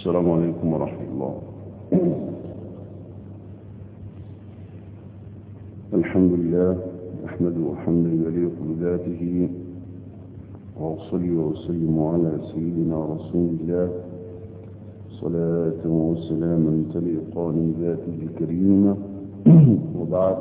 السلام عليكم ورحمة الله الحمد لله أحمده حمدا يليق بذاته وأصلي وأسلم على سيدنا رسول الله صلاة وسلاما تليقان ذاته الكريمة وبعد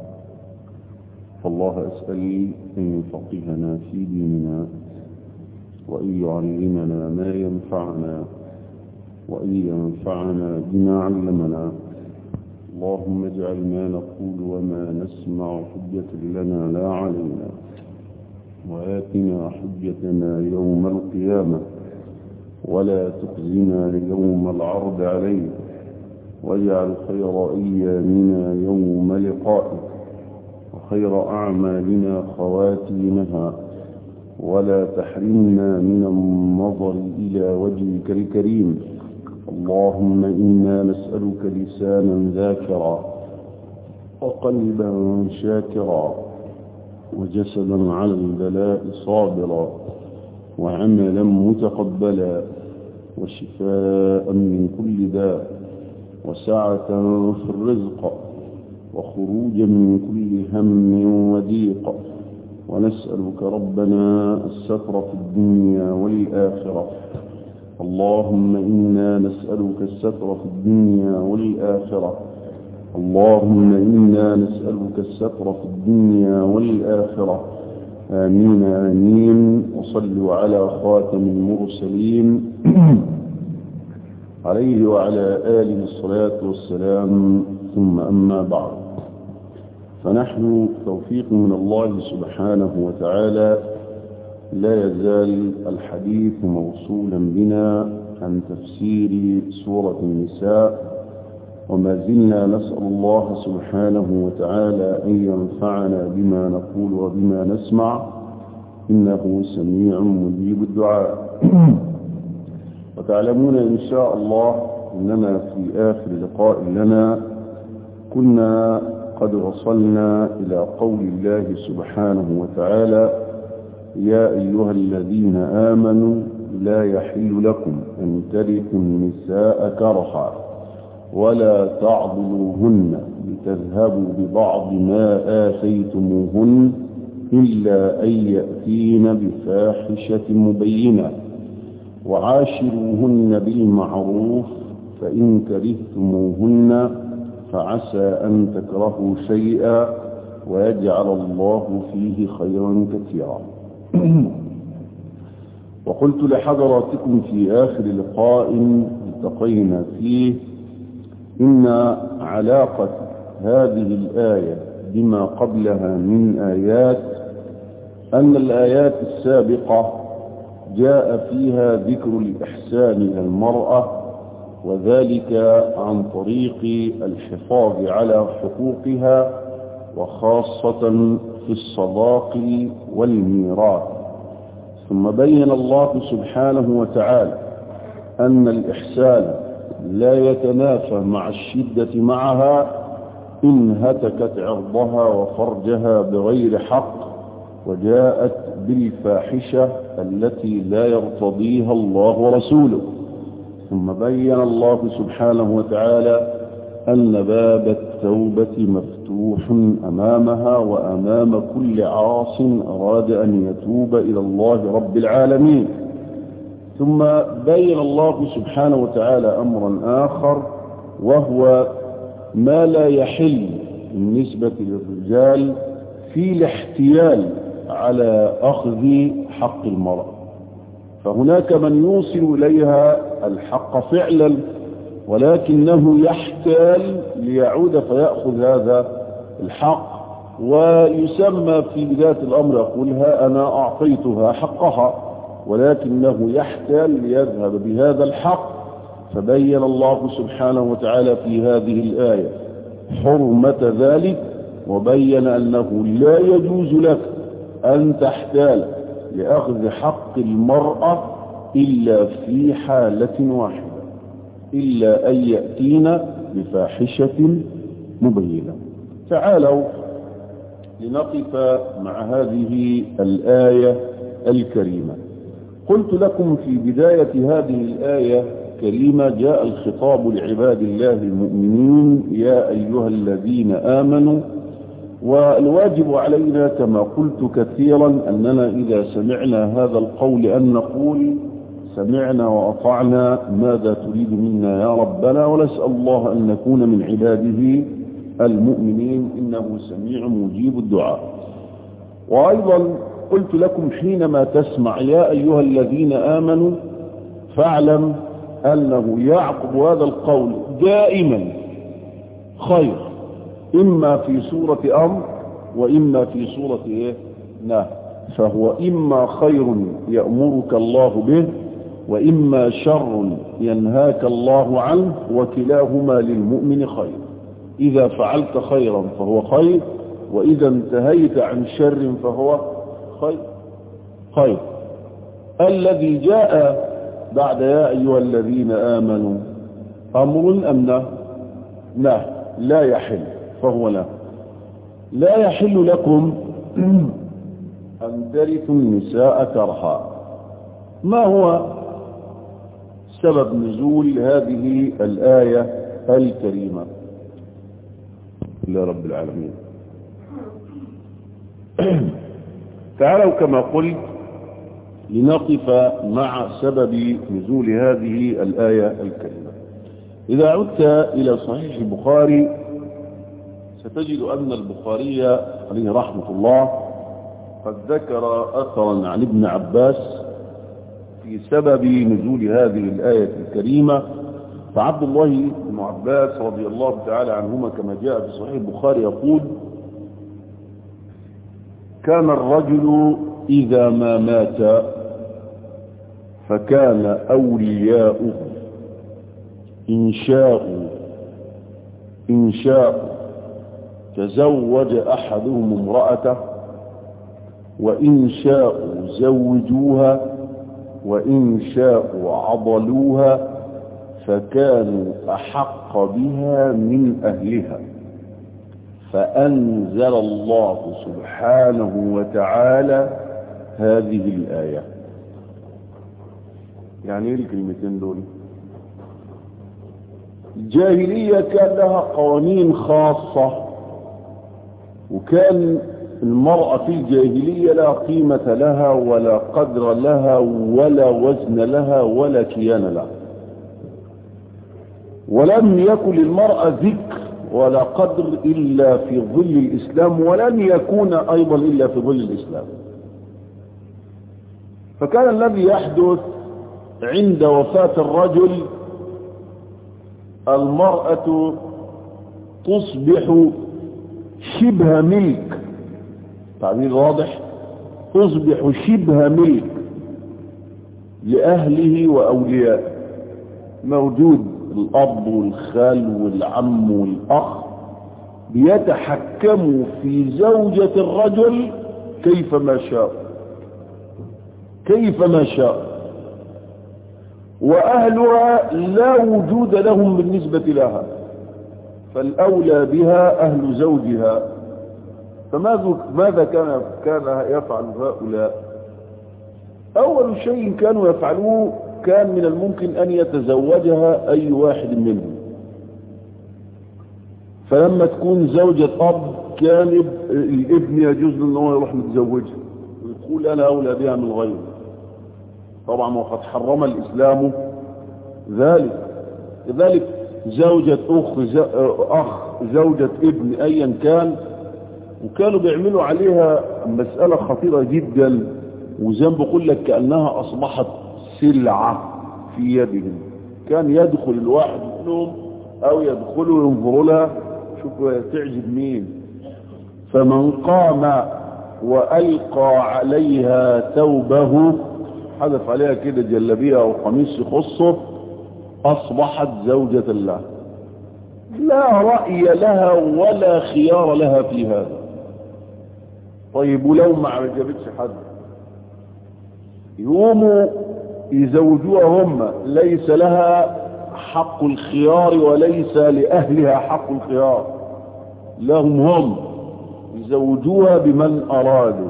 فالله أسأل أن يفقهنا في ديننا وأن يعلمنا ما ينفعنا وأن ينفعنا بما علمنا اللهم اجعل ما نقول وما نسمع حجة لنا لا علينا وآتنا حجتنا يوم القيامة ولا تخزنا يوم العرض عليك واجعل خير أيامنا يوم لقائك وخير أعمالنا خواتيمها ولا تحرمنا من النظر إلى وجهك الكريم اللهم إنا نسألك لسانا ذاكرا وقلبا شاكرا وجسدا على البلاء صابرا وعملا متقبلا وشفاء من كل داء وسعة في الرزق وخروجا من كل هم وضيق ونسألك ربنا الستر في الدنيا والآخرة اللهم إنا نسألك الستر في الدنيا والآخرة اللهم إنا نسألك الستر في الدنيا والآخرة آمين آمين وصلوا على خاتم المرسلين عليه وعلى آله الصلاة والسلام ثم أما بعد فنحن توفيق من الله سبحانه وتعالى لا يزال الحديث موصولا بنا عن تفسير سورة النساء وما زلنا نسأل الله سبحانه وتعالى أن ينفعنا بما نقول وبما نسمع إنه سميع مجيب الدعاء وتعلمون إن شاء الله أننا في آخر لقاء لنا كنا قد وصلنا إلى قول الله سبحانه وتعالى يا أيها الذين آمنوا لا يحل لكم أن ترثوا النساء كرها ولا تعضلوهن لتذهبوا ببعض ما آتيتموهن إلا أن يأتين بفاحشة مبينة وعاشروهن بالمعروف فإن كرهتموهن فعسى أن تكرهوا شيئا ويجعل الله فيه خيرا كثيرا وقلت لحضراتكم في آخر لقاء التقينا فيه إن علاقة هذه الآية بما قبلها من آيات أن الآيات السابقة جاء فيها ذكر الإحسان إلى المرأة وذلك عن طريق الحفاظ على حقوقها وخاصة في الصداق والميراث ثم بين الله سبحانه وتعالى أن الإحسان لا يتنافى مع الشدة معها إن هتكت عرضها وفرجها بغير حق وجاءت بالفاحشة التي لا يرتضيها الله ورسوله ثم بين الله سبحانه وتعالى أن باب التوبة مفتوح أمامها وأمام كل عاص أراد أن يتوب إلى الله رب العالمين ثم بين الله سبحانه وتعالى أمرا آخر وهو ما لا يحل بالنسبة للرجال في الاحتيال على أخذ حق المرأة فهناك من يوصل إليها الحق فعلا ولكنه يحتال ليعود فيأخذ هذا الحق ويسمى في بداية الأمر يقولها أنا أعطيتها حقها ولكنه يحتال ليذهب بهذا الحق فبين الله سبحانه وتعالى في هذه الآية حرمة ذلك وبين أنه لا يجوز لك أن تحتال لأخذ حق المرأة إلا في حالة واحدة إلا أن يأتينا بفاحشة مبينة تعالوا لنقف مع هذه الآية الكريمة قلت لكم في بداية هذه الآية الكريمة جاء الخطاب لعباد الله المؤمنين يا أيها الذين آمنوا والواجب علينا كما قلت كثيرا أننا إذا سمعنا هذا القول أن نقول سمعنا وأطعنا ماذا تريد منا يا ربنا ونسأل الله أن نكون من عباده المؤمنين إنه سميع مجيب الدعاء وأيضا قلت لكم حينما تسمع يا أيها الذين آمنوا فاعلم أنه يعقب هذا القول دائما خير إما في سورة أمر وإما في سورة إيه؟ نهي فهو إما خير يأمرك الله به وإما شر ينهاك الله عنه وكلاهما للمؤمن خير إذا فعلت خيرا فهو خير وإذا انتهيت عن شر فهو خير خير الذي جاء بعد يا أيها الذين آمنوا أمر أم لا لا لا يحل فهو لا لا يحل لكم أن ترثوا النساء كرها ما هو سبب نزول هذه الآية الكريمة لا رب العالمين تعالوا كما قلت لنقف مع سبب نزول هذه الآية الكريمة إذا عدت إلى صحيح البخاري ستجد أن البخاري عليه رحمة الله قد ذكر أثرا عن ابن عباس في سبب نزول هذه الآية الكريمة فعبد الله بن عباس رضي الله تعالى عنهما كما جاء في صحيح البخاري يقول كان الرجل إذا ما مات فكان أولياؤه إن شاءوا إن شاءوا تزوج أحدهم امرأته وإن شاءوا زوجوها وإن شاءوا عضلوها فكانوا أحق بها من أهلها فأنزل الله سبحانه وتعالى هذه الآية يعني ايه الكلمتين دول الجاهلية كان لها قوانين خاصة وكان المرأة في الجاهلية لا قيمة لها ولا قدر لها ولا وزن لها ولا كيان لها ولم يكن للمرأة ذكر ولا قدر إلا في ظل الإسلام ولن يكون أيضا إلا في ظل الإسلام فكان الذي يحدث عند وفاة الرجل المرأة تصبح شبه ملك تعبير واضح تصبح شبه ملك لأهله وأوليائه موجود الأب والخال والعم والأخ بيتحكموا في زوجة الرجل كيفما شاء كيفما شاء وأهلها لا وجود لهم بالنسبة لها فالأولى بها أهل زوجها فماذا ماذا كان كان يفعل هؤلاء أول شيء كانوا يفعلوه كان من الممكن أن يتزوجها أي واحد منهم فلما تكون زوجة أب كان الابن يجوز له أنه يروح متزوجها ويقول أنا أولى بها من غيره طبعا وقد حرم الإسلام ذلك لذلك زوجة أخ, أخ زوجة ابن أيا كان وكانوا بيعملوا عليها مسألة خطيرة جدا وزي ما بقول لك كأنها أصبحت سلعة في يدهم كان يدخل الواحد منهم أو يدخلوا ينظروا لها شوفوا تعجب مين فمن قام وألقى عليها ثوبه حدث عليها كده جلبية أو قميص يخصه أصبحت زوجة الله لا رأي لها ولا خيار لها في هذا طيب ولو ما عجبتش حد يقوموا يزوجوها هم ليس لها حق الخيار وليس لأهلها حق الخيار لهم هم يزوجوها بمن أرادوا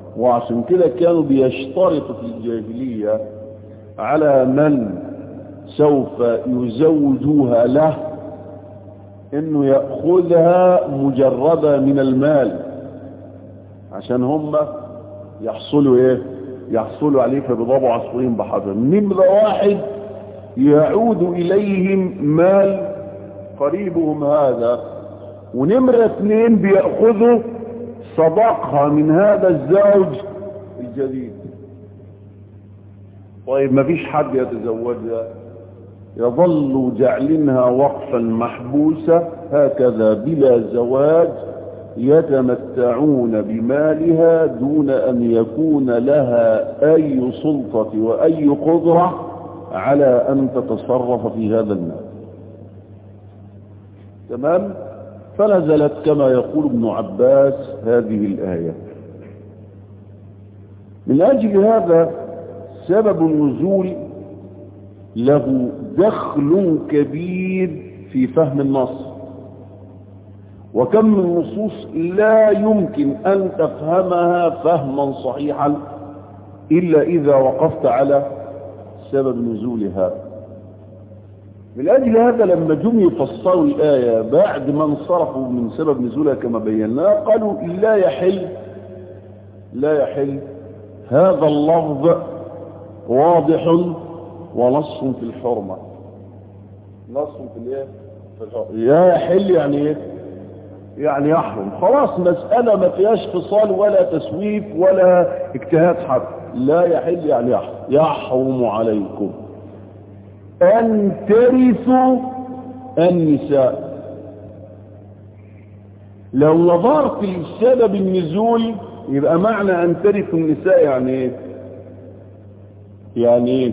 وعشان كده كانوا بيشترطوا في الجاهلية على من سوف يزوجوها له انه يأخذها مجردة من المال عشان هم يحصلوا ايه يحصلوا عليه فبضربوا عصفورين بحجر نمرة واحد يعود اليهم مال قريبهم هذا ونمرة اثنين بيأخذوا صداقها من هذا الزوج الجديد طيب ما فيش حد يتزوجها يظل جعلنها وقفا محبوسة هكذا بلا زواج يتمتعون بمالها دون أن يكون لها أي سلطة وأي قدرة على أن تتصرف في هذا المال تمام فنزلت كما يقول ابن عباس هذه الآية من أجل هذا سبب النزول له دخل كبير في فهم النص وكم من نصوص لا يمكن أن تفهمها فهما صحيحا إلا إذا وقفت على سبب نزولها من أجل هذا لما جم يفسروا الآية بعد ما انصرفوا من سبب نزولها كما بينا قالوا لا يحل لا يحل هذا اللفظ واضح ونص في الحرمة نص في الايه في الحرمة يا يحل يعني ايه يعني يحرم خلاص مسألة ما فيهاش فصال ولا تسويف ولا اجتهاد حد لا يحل يعني يحرم يحرم عليكم أن ترثوا النساء لو نظرت لسبب النزول يبقى معنى أن ترثوا النساء يعني ايه يعني ايه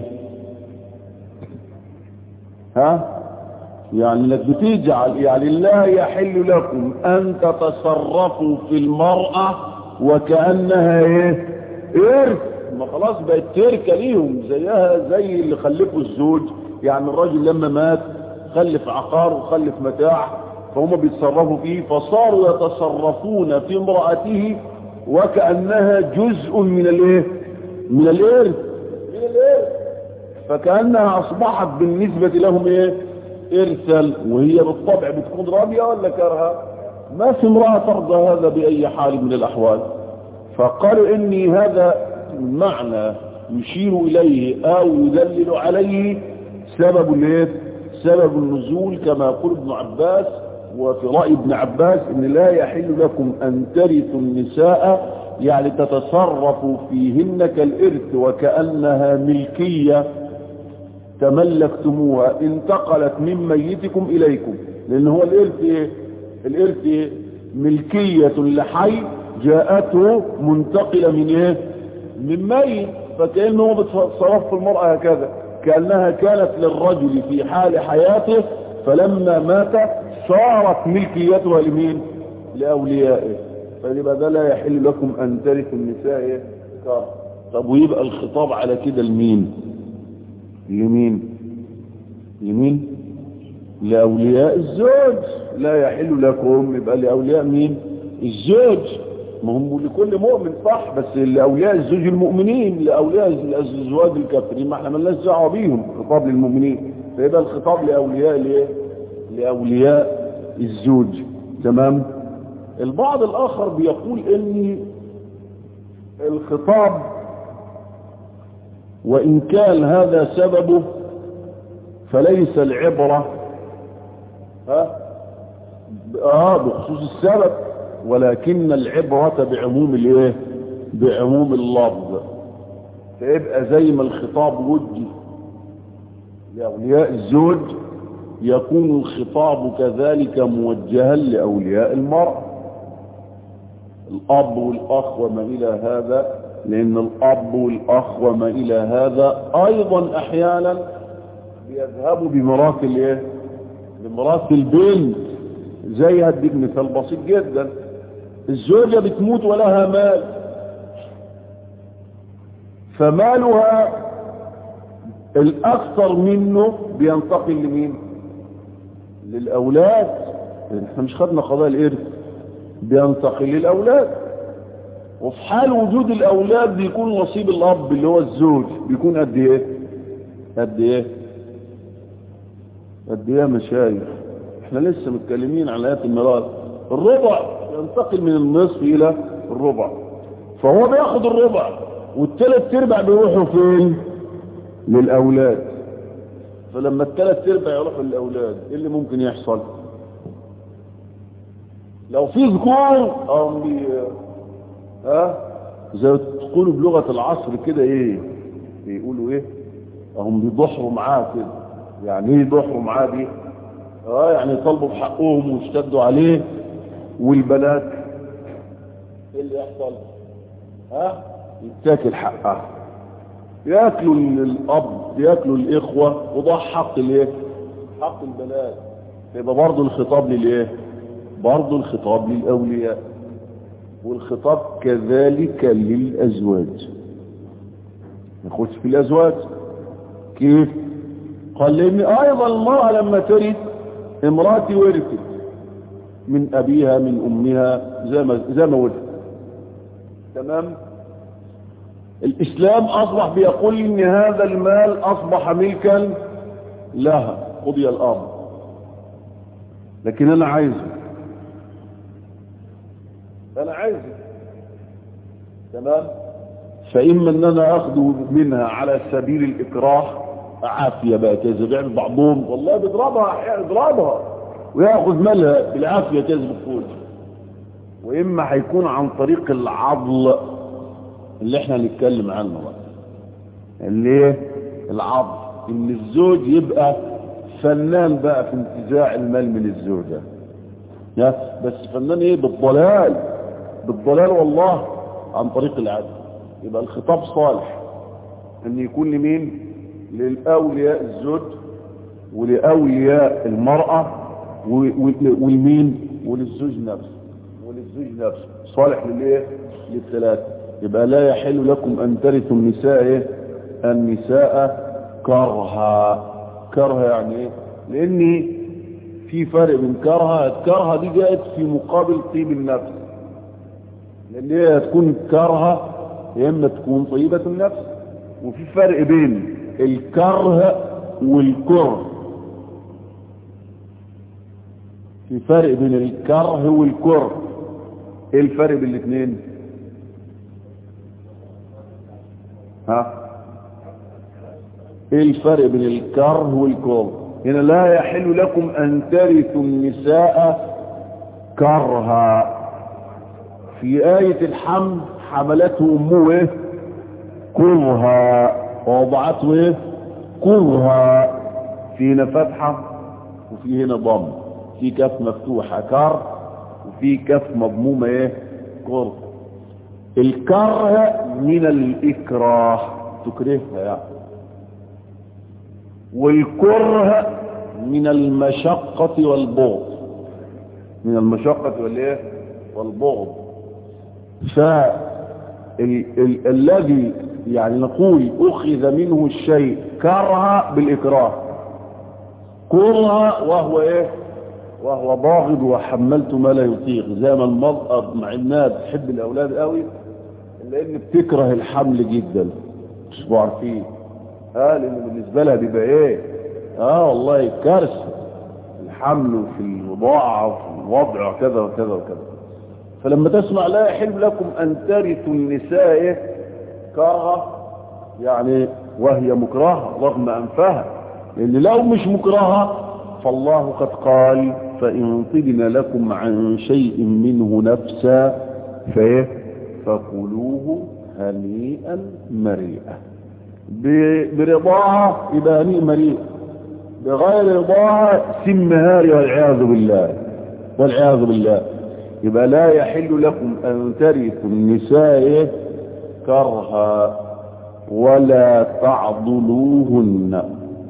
ها يعني انك بتجعل يعني لا يحل لكم ان تتصرفوا في المرأة وكأنها ايه ارث ما خلاص بقت تركة ليهم زيها زي اللي خلفوا الزوج يعني الراجل لما مات خلف عقار وخلف متاع فهم بيتصرفوا فيه فصاروا يتصرفون في امرأته وكأنها جزء من الايه من الارث من الارث فكأنها اصبحت بالنسبة لهم ايه ارثا وهي بالطبع بتكون راضية ولا كرهة ما في امرأة ترضى هذا بأي حال من الأحوال فقالوا إني هذا المعنى يشير إليه أو يدلل عليه سبب الايه سبب النزول كما يقول ابن عباس وفي رأي ابن عباس إن لا يحل لكم أن ترثوا النساء يعني تتصرفوا فيهن كالإرث وكأنها ملكية تملكتموها انتقلت من ميتكم إليكم لأن هو الإرث إيه؟ الإرث إيه؟ ملكية لحي جاءته منتقلة من إيه؟ من ميت فكأنه بتصرف في المرأة هكذا كأنها كانت للرجل في حال حياته فلما مات صارت ملكيتها لمين لأوليائه فلما ده لا يحل لكم أن ترثوا النساء كار طب ويبقى الخطاب على كده لمين لمين لمين لأولياء الزوج لا يحل لكم يبقى لأولياء مين الزوج ما هم لكل مؤمن صح بس لأولياء الزوج المؤمنين لأولياء الزواج الكافرين ما احنا مالناش دعوه بيهم خطاب للمؤمنين فيبقى الخطاب لأولياء الايه لأولياء الزوج تمام البعض الآخر بيقول ان الخطاب وإن كان هذا سببه فليس العبرة ها آه بخصوص السبب ولكن العبرة بعموم الايه بعموم اللفظ فيبقى زي ما الخطاب وجه لأولياء الزوج يكون الخطاب كذلك موجها لأولياء المرأة الأب والأخ وما إلى هذا لأن الأب والأخ وما إلى هذا أيضا أحيانا بيذهبوا بميراث الايه بميراث البنت زي هديك مثال بسيط جدا الزوجة بتموت ولها مال فمالها الأكثر منه بينتقل لمين للأولاد احنا مش خدنا قضايا الإرث بينتقل للأولاد وفي حال وجود الأولاد بيكون نصيب الأب اللي هو الزوج بيكون قد إيه قد إيه قد ايه يا مشايخ احنا لسه متكلمين عن ايات الميراث الربع ينتقل من النصف الى الربع فهو بياخد الربع والثلاث ارباع بيروحوا فين للاولاد فلما الثلاث ارباع يروحوا للاولاد ايه اللي ممكن يحصل لو في ذكور هم بي ها زي ما تقولوا بلغه العصر كده ايه بيقولوا ايه هم بيضحوا معاه كده يعني ايه يضحوا معاه دي اه يعني يطالبوا بحقهم ويشتدوا عليه والبنات ايه اللي يحصل ها يتاكل حقها ياكلوا الاب ياكلوا الاخوه وده حق الايه حق البنات يبقى برضه الخطاب للايه برضه الخطاب للاولياء والخطاب كذلك للازواج نخش في الازواج كيف قال لان ايضا المراه لما ترث امراتي ورثت من ابيها من امها زي ما زي ما ورثت تمام الاسلام اصبح بيقول ان هذا المال اصبح ملكا لها قضي الامر لكن انا عايزه انا عايزه تمام فاما ان انا اخذه منها على سبيل الاكراه عافيه بقى كذا بيعمل بعضهم والله بيضربها يضربها وياخذ مالها بالعافيه كذا بتقول واما هيكون عن طريق العضل اللي احنا هنتكلم عنه بقى اللي ايه العضل ان الزوج يبقى فنان بقى في انتزاع المال من الزوجه يا بس فنان ايه بالضلال بالضلال والله عن طريق العدل يبقى الخطاب صالح ان يكون لمين للاولياء الزوج ولاولياء المراه والمين وللزوج نفسه وللزوج نفسه صالح للايه للثلاثه يبقى لا يحل لكم ان ترثوا النساء ايه النساء كرها كرها يعني ايه لان في فرق بين كرها الكرها دي جاءت في مقابل طيب النفس لان هي تكون كرها يا اما تكون طيبة النفس وفي فرق بين الكره والكره في فرق بين الكره والكره ايه الفرق بين الاثنين ها ايه الفرق بين الكره والكره هنا لا يحل لكم ان ترثوا النساء كرها في آية الحمل حملته امه ايه كرها ووضعته ايه كرها في هنا فتحة وفي هنا ضم في كف مفتوحة كر وفي كف مضمومة ايه كر الكره من الاكراه تكرهها يعني والكره من المشقة والبغض من المشقة والايه والبغض فالذي يعني نقول اخذ منه الشيء كره بالاكراه كره وهو ايه وهو باغض وحملت ما لا يطيق زي ما المرأة مع انها بتحب الاولاد قوي لان بتكره الحمل جدا مش عارفين اه لان بالنسبه لها بيبقى ايه اه والله كارثه الحمل في الوضاعه وفي الوضع وكذا وكذا وكذا فلما تسمع لا يحل لكم ان ترثوا النساء كرها يعني وهي مكرهه رغم انفها لان لو مش مكرهه فالله قد قال فان طبن لكم عن شيء منه نفسا فايه فكلوه هنيئا مريئا برضاعة يبقى هنيء مريء بغير رضاعة سم هاري والعياذ بالله والعياذ بالله يبقى لا يحل لكم أن ترثوا النساء كرها ولا تعضلوهن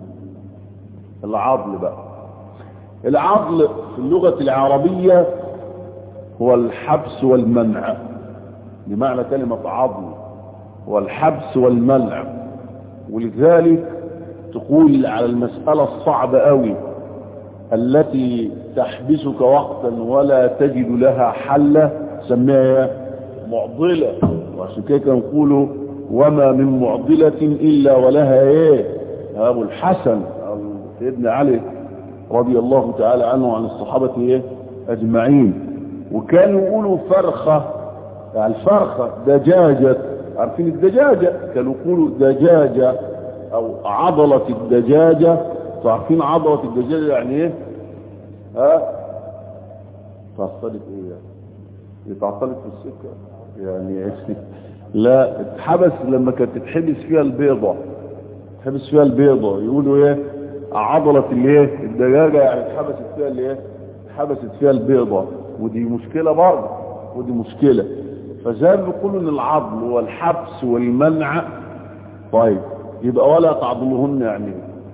العضل بقى العضل في اللغة العربية هو الحبس والمنع بمعنى كلمة عضل والحبس والمنع ولذلك تقول على المسألة الصعبة قوي التي تحبسك وقتا ولا تجد لها حل سميها معضلة وعشان كده نقول وما من معضلة إلا ولها ايه أبو الحسن سيدنا علي رضي الله تعالى عنه وعن الصحابة ايه اجمعين وكانوا يقولوا فرخة يعني الفرخة دجاجة عارفين الدجاجة كانوا يقولوا دجاجة او عضلة الدجاجة عارفين عضلة الدجاجة يعني ايه ها تعطلت ايه يعني تعطلت في السكة يعني لا اتحبس لما كانت تتحبس فيها البيضة تحبس فيها البيضة يقولوا ايه عضلة الايه الدجاجة يعني اتحبست فيها الايه اتحبست فيها البيضة ودي مشكلة برضه ودي مشكلة فزي ما بيقولوا ان العضل والحبس والمنع طيب يبقى ولا تعضلهن يعني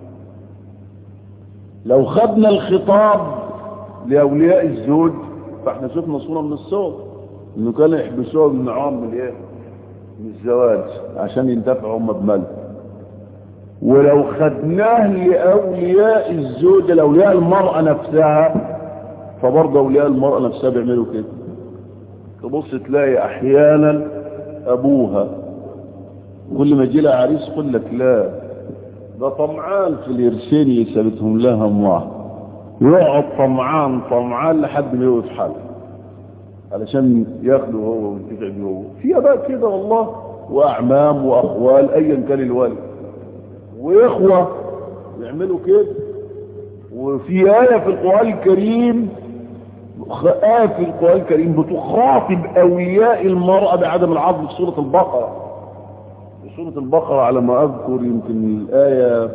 لو خدنا الخطاب لأولياء الزوج فاحنا شفنا صورة من الصور انه كانوا يحبسوها ويمنعوهم من ايه من الزواج عشان ينتفعوا هم بمال ولو خدناه لأولياء الزوج لأولياء المرأة نفسها فبرضه أولياء المرأة نفسها بيعملوا كده تبص تلاقي أحيانا أبوها كل ما يجي لها عريس يقول لك لا ده طمعان في القرشين يثبتهم لها معه يقعد طمعان طمعان لحد ما يوقف حاله علشان ياخده هو وينتفع بيه هو في اباء كده والله واعمام واخوال ايا كان الوالد واخوه يعملوا كده وفي آية في القرآن الكريم آية في القرآن الكريم بتخاطب أولياء المرأة بعدم العضل في سورة البقرة في سورة البقرة على ما أذكر يمكن الآية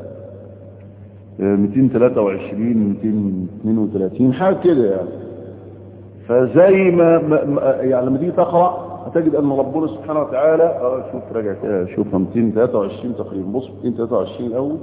223 232 حاجة كده يعني فزي ما, ما يعني لما تيجي تقرأ هتجد أن ربنا سبحانه وتعالى اه شوف راجع كده شوفها 223 تقريبا بص 223 الأول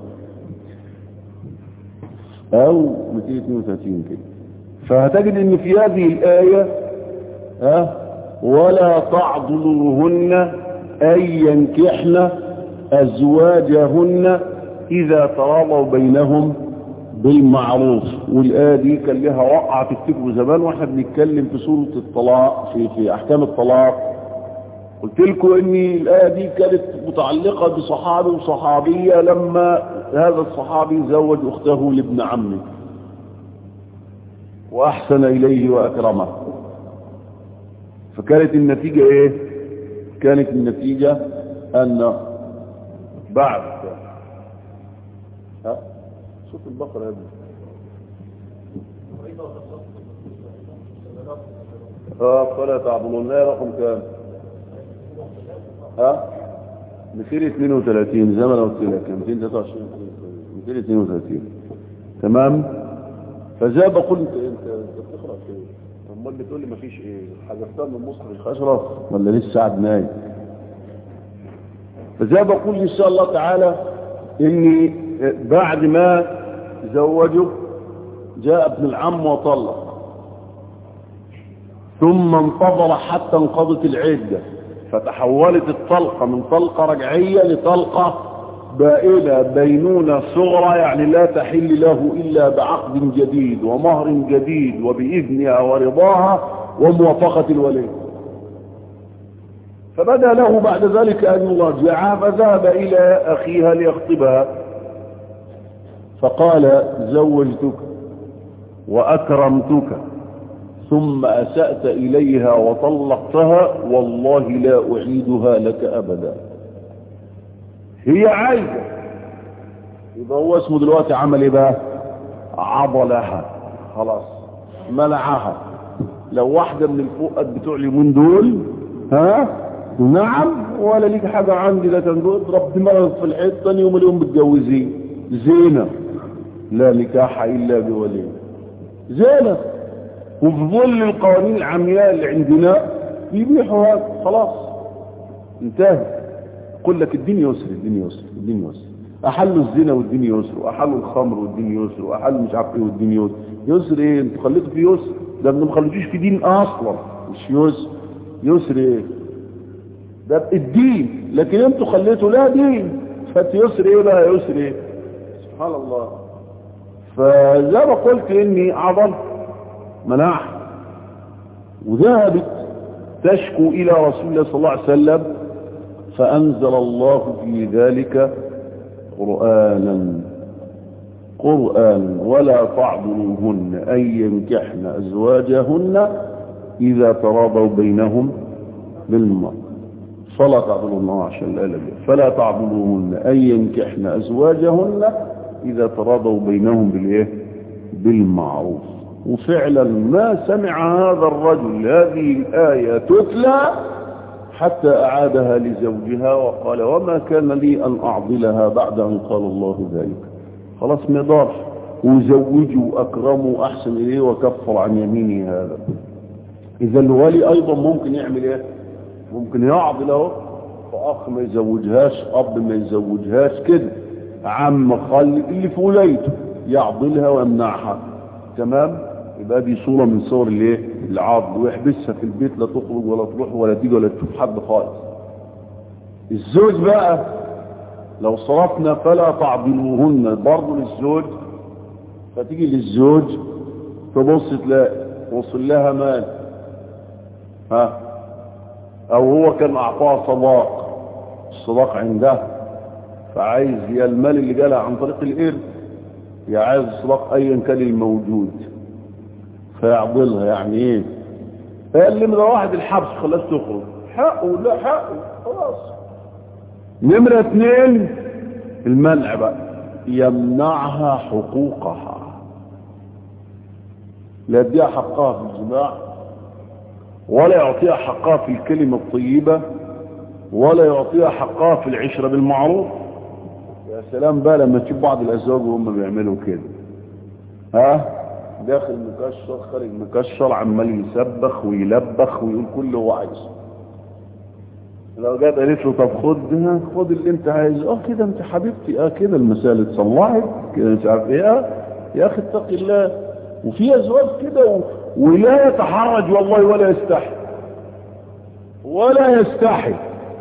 أو 232 كده فهتجد أن في هذه الآية ها ولا تعضلوهن أن ينكحن أزواجهن إذا تراضوا بينهم بالمعروف والآية دي كان لها وقعة تفتكروا زمان واحنا بنتكلم في سورة الطلاق في, في أحكام الطلاق قلت لكم ان الآية دي كانت متعلقة بصحابي وصحابية لما هذا الصحابي زوج أخته لابن عمه وأحسن إليه وأكرمه فكانت النتيجة إيه كانت النتيجة أن بعد ها شوف البقرة هذه اه فلا تعضلون لا رقم كام ها 232 زي ما انا قلت لك 223 232 تمام فزي بقول انت انت بتقرا في امال بتقول لي مفيش ايه حذفتها من مصر اشرف ولا لسه قاعد نايم فزي بقول ان شاء الله تعالى اني بعد ما زوجه جاء ابن العم وطلق ثم انتظر حتى انقضت العده فتحولت الطلقة من طلقة رجعية لطلقة بائنة بينونة صغرى يعني لا تحل له إلا بعقد جديد ومهر جديد وبإذنها ورضاها وموافقة الولي فبدا له بعد ذلك أن يراجعها فذهب إلى أخيها ليخطبها فقال زوجتك وأكرمتك ثم أسأت إليها وطلقتها والله لا أعيدها لك أبدا هي عايزة يبقى هو اسمه دلوقتي عمل ايه بقى عضلها خلاص منعها لو واحدة من الفؤاد بتوع اليومين دول ها نعم ولا ليك حاجة عندي لا تنقول اضرب دماغك في الحيط تاني يوم اليوم متجوزين زينة لا نكاح إلا بولي زينة وفي ظل القوانين العمياء اللي عندنا يبيحوا هذا خلاص انتهى يقول لك الدين يسر الدين يسر الدين يسر احلوا الزنا والدين يسر واحلوا الخمر والدين يسر واحلوا مش عارف ايه والدين يسر يسر ايه انتوا خليتوا في يسر ده ما خليتوش في دين اصلا مش يسر يسر ايه ده الدين لكن انتوا خليتوا لا دين فات يسر ايه بقى يسر ايه سبحان الله فزي ما قلت اني عضلت مناح وذهبت تشكو إلى رسول الله صلى الله عليه وسلم فأنزل الله في ذلك قرآنا قرآن ولا تعضلوهن أن ينكحن أزواجهن إذا تراضوا بينهم بالمرء فلا تعضلوهن عشان الآلة فلا تعضلوهن أن ينكحن أزواجهن إذا تراضوا بينهم بالإيه بالمعروف وفعلا ما سمع هذا الرجل هذه الآية تتلى حتى أعادها لزوجها وقال وما كان لي أن أعضلها بعد أن قال الله ذلك خلاص مضاف وزوجوا أكرموا أحسن إليه وكفر عن يمينه هذا إذا الولي أيضا ممكن يعمل إيه ممكن يعضل اهو فأخ ما يزوجهاش أب ما يزوجهاش كده عم خلي اللي في ولايته يعضلها ويمنعها تمام يبقى دي صورة من صور الايه العضل ويحبسها في البيت لا تخرج ولا تروح ولا تيجي ولا تشوف حد خالص الزوج بقى لو صرفنا فلا تعضلوهن برضه للزوج فتيجي للزوج تبص تلاقي وصل لها مال ها او هو كان اعطاها صداق الصداق عندها فعايز يا المال اللي جالها عن طريق الارث يا عايز الصداق ايا كان الموجود فيعضلها يعني ايه قال لي نمرة واحد الحبس خلاص تخرج حقه لا حقه خلاص نمرة اتنين المنع بقى يمنعها حقوقها لا يديها حقها في الجماع ولا يعطيها حقها في الكلمة الطيبة ولا يعطيها حقها في العشرة بالمعروف يا سلام بقى لما تشوف بعض الأزواج وهم بيعملوا كده ها داخل مكشر خارج مكشر عمال يسبخ ويلبخ ويقول كل اللي هو عايزه لو جت قالت له طب خد ها خد اللي انت عايزه اه كده انت حبيبتي اه كده المسائل اتصلحت كده مش عارف ايه اه يا اخي اتق الله وفي ازواج كده و... ولا يتحرج والله ولا يستحي ولا يستحي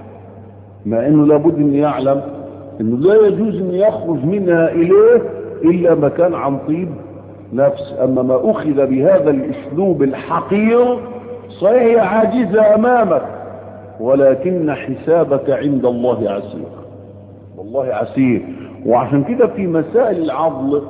مع انه لابد ان يعلم انه لا يجوز ان يخرج منها اليه الا ما كان عن طيب نفس اما ما اخذ بهذا الاسلوب الحقير صحيح هي عاجزة امامك ولكن حسابك عند الله عسير والله عسير وعشان كده في مسائل العضل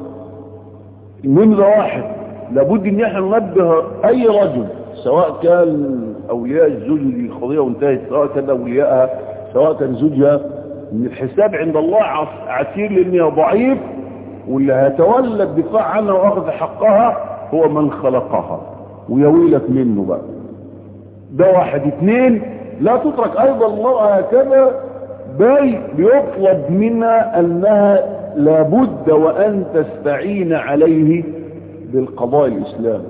نمرة واحد لابد ان احنا ننبه اي رجل سواء كان اولياء الزوج دي القضيه وانتهت سواء كان اوليائها سواء كان زوجها ان الحساب عند الله عسير لانها ضعيف واللي هيتولى الدفاع عنها واخذ حقها هو من خلقها ويا ويلك منه بقى ده واحد اثنين لا تترك ايضا المرأة هكذا بل بيطلب منها انها لابد وان تستعين عليه بالقضاء الاسلامي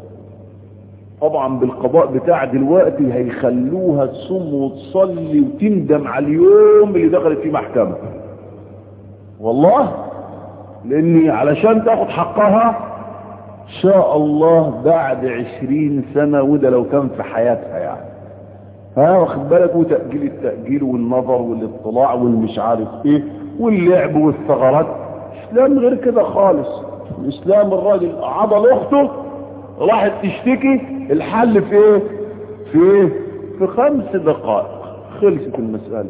طبعا بالقضاء بتاع دلوقتي هيخلوها تصوم وتصلي وتندم على اليوم اللي دخلت فيه محكمة والله لاني علشان تاخد حقها ان شاء الله بعد عشرين سنة وده لو كان في حياتها يعني ها واخد بالك وتأجيل التأجيل والنظر والاطلاع والمش عارف ايه واللعب والثغرات اسلام غير كده خالص الاسلام الراجل عضل اخته راحت تشتكي الحل في ايه في ايه في خمس دقائق خلصت المسألة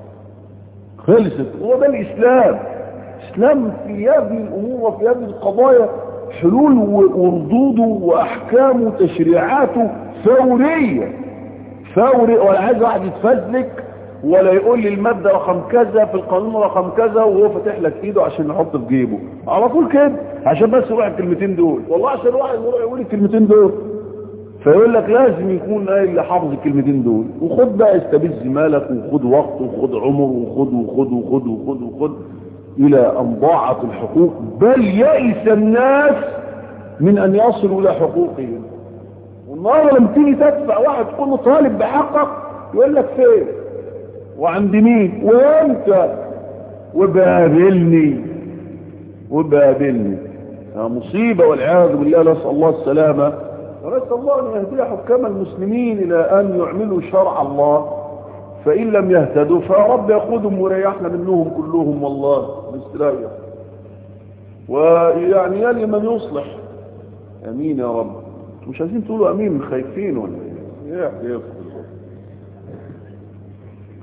خلصت هو ده الاسلام اسلام في هذه الامور وفي هذه القضايا حلول وردوده واحكامه وتشريعاته فورية فوري ولا عايز واحد يتفزلك ولا يقول لي المادة رقم كذا في القانون رقم كذا وهو فاتح لك ايده عشان يحط في جيبه على طول كده عشان بس يروح الكلمتين دول والله عشان واحد يروح يقول الكلمتين دول فيقول لك لازم يكون قايل اللي حافظ الكلمتين دول وخد بقى استبز مالك وخد وقت وخد عمر وخد وخد وخد وخد وخد الى ان ضاعت الحقوق بل يئس الناس من ان يصلوا الى حقوقهم والنهارده لما تيجي تدفع واحد تقول له طالب بحقك يقول لك فين وعند مين وانت وبابلني وبابلني مصيبة والعياذ بالله نسأل الله السلامة ونسأل الله أن يهدي حكام المسلمين إلى أن يعملوا شرع الله فإن لم يهتدوا فرب يأخذهم وريحنا منهم كلهم والله مستريح ويعني يلي من يصلح أمين يا رب مش عايزين تقولوا أمين خايفين ولا ايه يا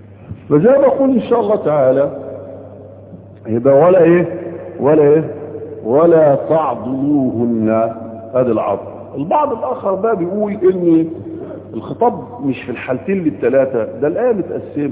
فزي ما اقول ان شاء الله تعالى يبقى ولا ايه ولا ايه ولا تعضلوهن هذا العضل البعض الاخر بقى بيقول ان الخطاب مش في الحالتين للثلاثة ده الآية متقسمة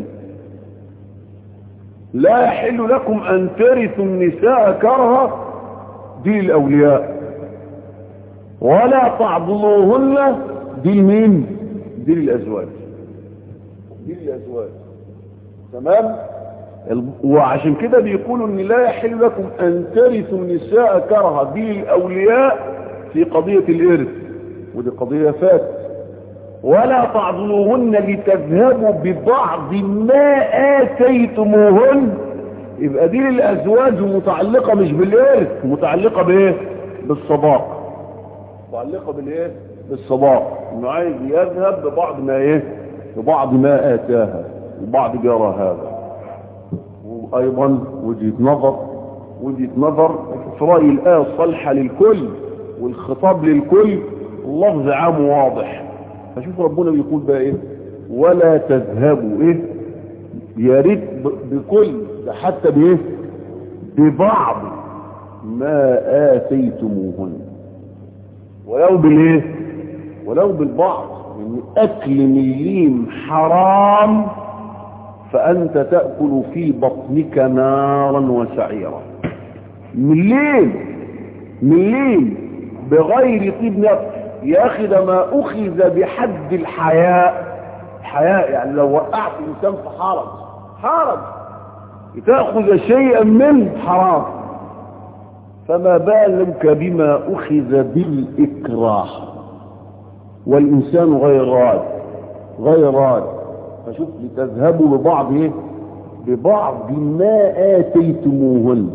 لا يحل لكم أن ترثوا النساء كرها دي الأولياء ولا تعضلوهن دي المين دي الأزواج دي الأزواج تمام وعشان كده بيقولوا ان لا يحل لكم ان ترثوا النساء كرها دي الأولياء في قضية الإرث ودي قضية فاتت ولا تعضلوهن لتذهبوا ببعض ما آتيتموهن يبقى دي للأزواج متعلقة مش بالإرث متعلقة بإيه بالصداق متعلقة بالإيه بالصداق إنه عايز يذهب ببعض ما إيه ببعض ما آتاها وبعض جرى هذا وأيضا وجهة نظر وجهة نظر في رأي الآية الصالحة للكل والخطاب للكل اللفظ عام واضح فشوف ربنا بيقول بقى ايه ولا تذهبوا ايه يا ريت بكل ده حتى بايه ببعض ما آتيتموهن ولو بالايه ولو بالبعض يعني اكل من الليم حرام فانت تأكل في بطنك نارا وسعيرا من الليل من الليل بغير طيب نفس يا اخي ده ما اخذ بحد الحياء حياء يعني لو وقعت انسان في حرج حرج تاخذ شيئا منه حرام فما بالك بما اخذ بالاكراه والانسان غير راد غير راد فشوف لتذهبوا ببعض ايه ببعض ما اتيتموهن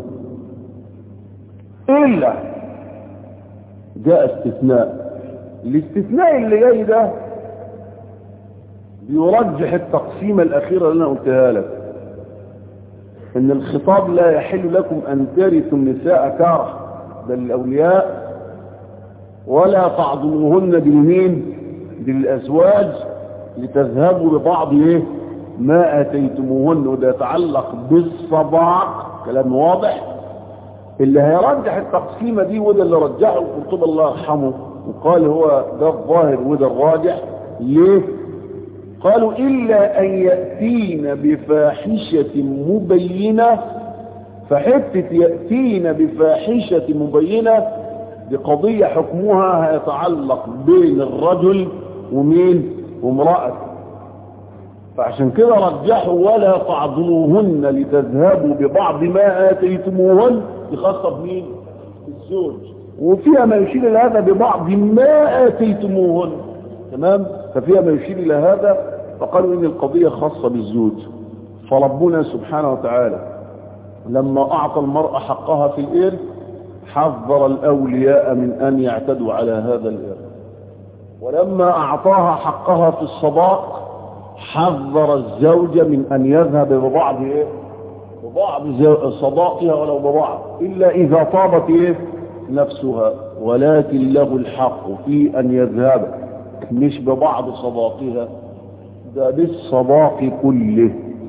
الا جاء استثناء الاستثناء اللي جاي ده بيرجح التقسيمة الأخيرة اللي أنا قلتها لك إن الخطاب لا يحل لكم أن ترثوا النساء كاره بل الأولياء ولا تعضلوهن بالمين بالأزواج لتذهبوا ببعض إيه ما آتيتموهن وده يتعلق بالصداق كلام واضح اللي هيرجح التقسيمة دي وده اللي رجحه القرطبي الله يرحمه وقال هو ده الظاهر وده الراجح ليه قالوا إلا أن يأتين بفاحشة مبينة فحتة يأتين بفاحشة مبينة دي قضية حكمها هيتعلق بين الرجل ومين وامرأة فعشان كده رجحوا ولا تعضلوهن لتذهبوا ببعض ما آتيتموهن دي خاصة بمين الزوج وفيها ما يشير إلى هذا ببعض ما آتيتموهن تمام ففيها ما يشير إلى هذا فقالوا إن القضية خاصة بالزوج فربنا سبحانه وتعالى لما أعطى المرأة حقها في الإرث حذر الأولياء من أن يعتدوا على هذا الإرث ولما أعطاها حقها في الصداق حذر الزوج من أن يذهب ببعض إيه؟ ببعض صداقها ولو ببعض إلا إذا طابت إيه؟ نفسها ولكن له الحق في أن يذهب مش ببعض صداقها ده بالصداق كله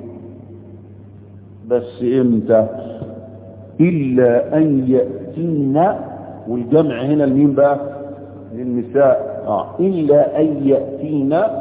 بس امتى إلا أن يأتينا والجمع هنا لمين بقى للنساء آه. إلا أن يأتينا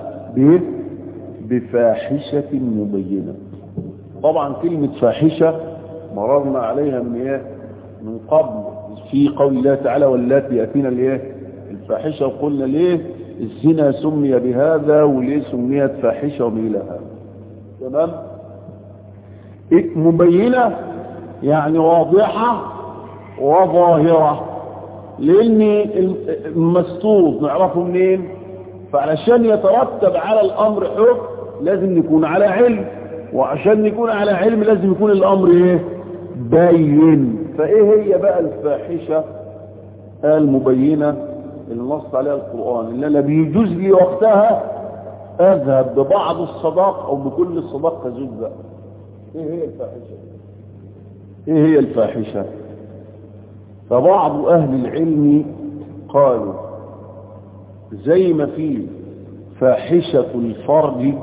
بفاحشة مبينة طبعا كلمة فاحشة مررنا عليها من ايه من قبل في قول الله تعالى واللاتي يأتينا الايه الفاحشة وقلنا ليه الزنا سمي بهذا وليه سميت فاحشة وميل هذا تمام إيه مبينة يعني واضحة وظاهرة لان المستور نعرفه منين فعلشان يترتب على الامر حكم لازم نكون على علم وعشان نكون على علم لازم يكون الامر ايه باين فايه هي بقى الفاحشة المبينة اللي نص عليها القرآن اللي انا بيجوز لي وقتها اذهب ببعض الصداق او بكل الصداق كزوج بقى ايه هي الفاحشة ايه هي الفاحشة فبعض اهل العلم قالوا زي ما في فاحشة الفرد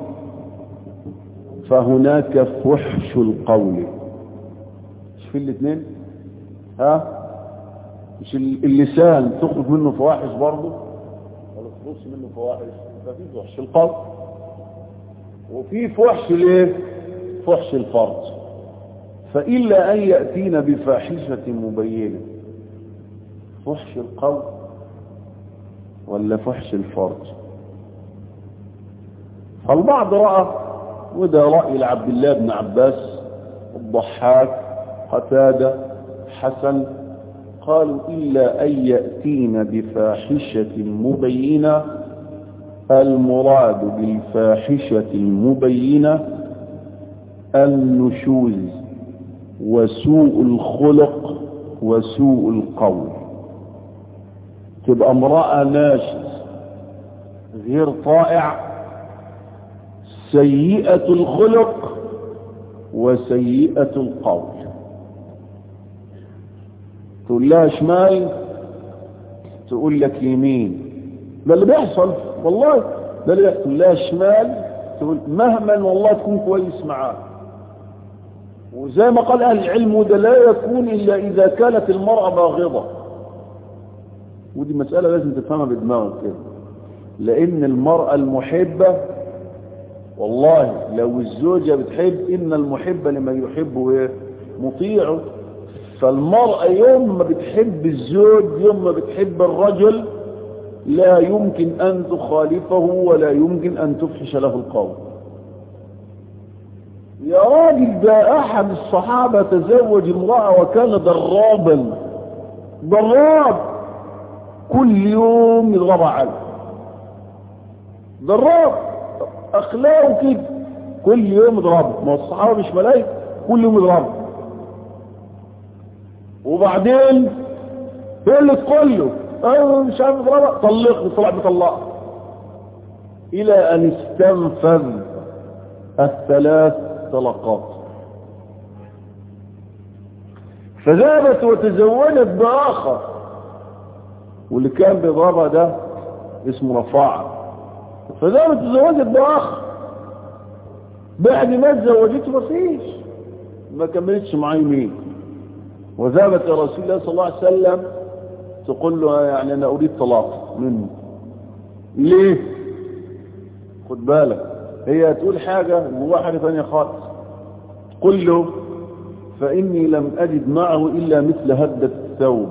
فهناك فحش القول مش في الاثنين ها مش اللسان تخرج منه فواحش برضه ولا تخرجش منه فواحش ففي فحش القول وفي فحش الايه فحش الفرج فإلا أن يأتينا بفاحشة مبينة فحش القول ولا فحش الفرج فالبعض رأى وده رأي لعبد الله بن عباس الضحاك قتادة حسن قالوا إلا أن يأتين بفاحشة مبينة المراد بالفاحشة المبينة النشوز وسوء الخلق وسوء القول تبقى امرأة ناشز غير طائع سيئة الخلق وسيئة القول تقول لها شمال تقول لك يمين ده اللي بيحصل والله ده اللي بيحصل لها شمال تقول مهما والله تكون كويس معاه وزي ما قال اهل العلم وده لا يكون الا اذا كانت المرأة باغضة ودي مسألة لازم تفهمها بدماغك كده لان المرأة المحبة والله لو الزوجة بتحب ان المحب لمن يحبه ايه مطيعه فالمرأة يوم ما بتحب الزوج يوم ما بتحب الرجل لا يمكن ان تخالفه ولا يمكن ان تفحش له القول يا راجل ده احد الصحابة تزوج امرأة وكان ضرابا ضراب كل يوم يضرب عليه ضراب اخلاقه كده كل يوم يضربه ما الصحابة مش ملايكة كل يوم يضربه وبعدين ايه اللي تقول له انا مش عارف اضربها طلقني طلع بطلقها الى ان استنفذ الثلاث طلقات فذهبت وتزوجت باخر واللي كان بيضربها ده اسمه رفاعه فذهبت تزوجت باخر بعد ما تزوجته مفيش ما كملتش معاه يمين وذهبت يا رسول الله صلى الله عليه وسلم تقول له يعني انا اريد طلاق منه ليه خد بالك هي تقول حاجة جواها حاجة ثانية خالص قل له فإني لم أجد معه إلا مثل هدة الثوب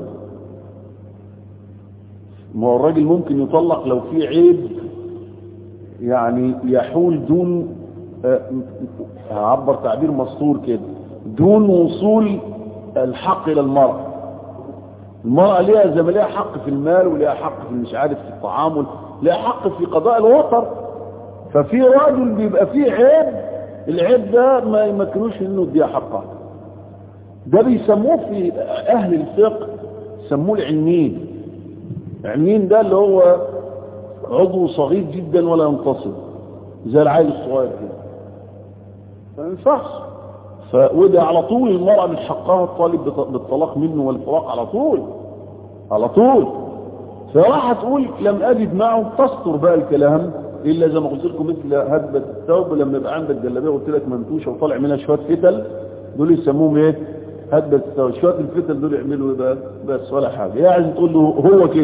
ما هو الراجل ممكن يطلق لو في عيب يعني يحول دون هعبر تعبير مسطور كده دون وصول الحق إلى المرأة المرأة ليها زي ما ليها حق في المال وليها حق في مش عارف في التعامل ليها حق في قضاء الوطر ففي راجل بيبقى فيه عيب العيب ده ما يمكنوش انه يديها حقها ده بيسموه في اهل الفقه سموه العنين العنين ده اللي هو عضو صغير جدا ولا ينتصب زي العيل الصغير كده ما ينفعش فوده على طول المرأة من حقها الطالب بالطلاق منه والفراق على طول على طول فراح تقول لم أجد معه تستر بقى الكلام إلا زي ما قلت لكم مثل هدبة الثوب لما يبقى عندك جلابيه قلت لك منتوشة وطالع منها شوية فتل دول يسموهم ايه هدبة الثوب شوية الفتل دول يعملوا ايه بقى بس ولا حاجة هي عايز تقول له هو كده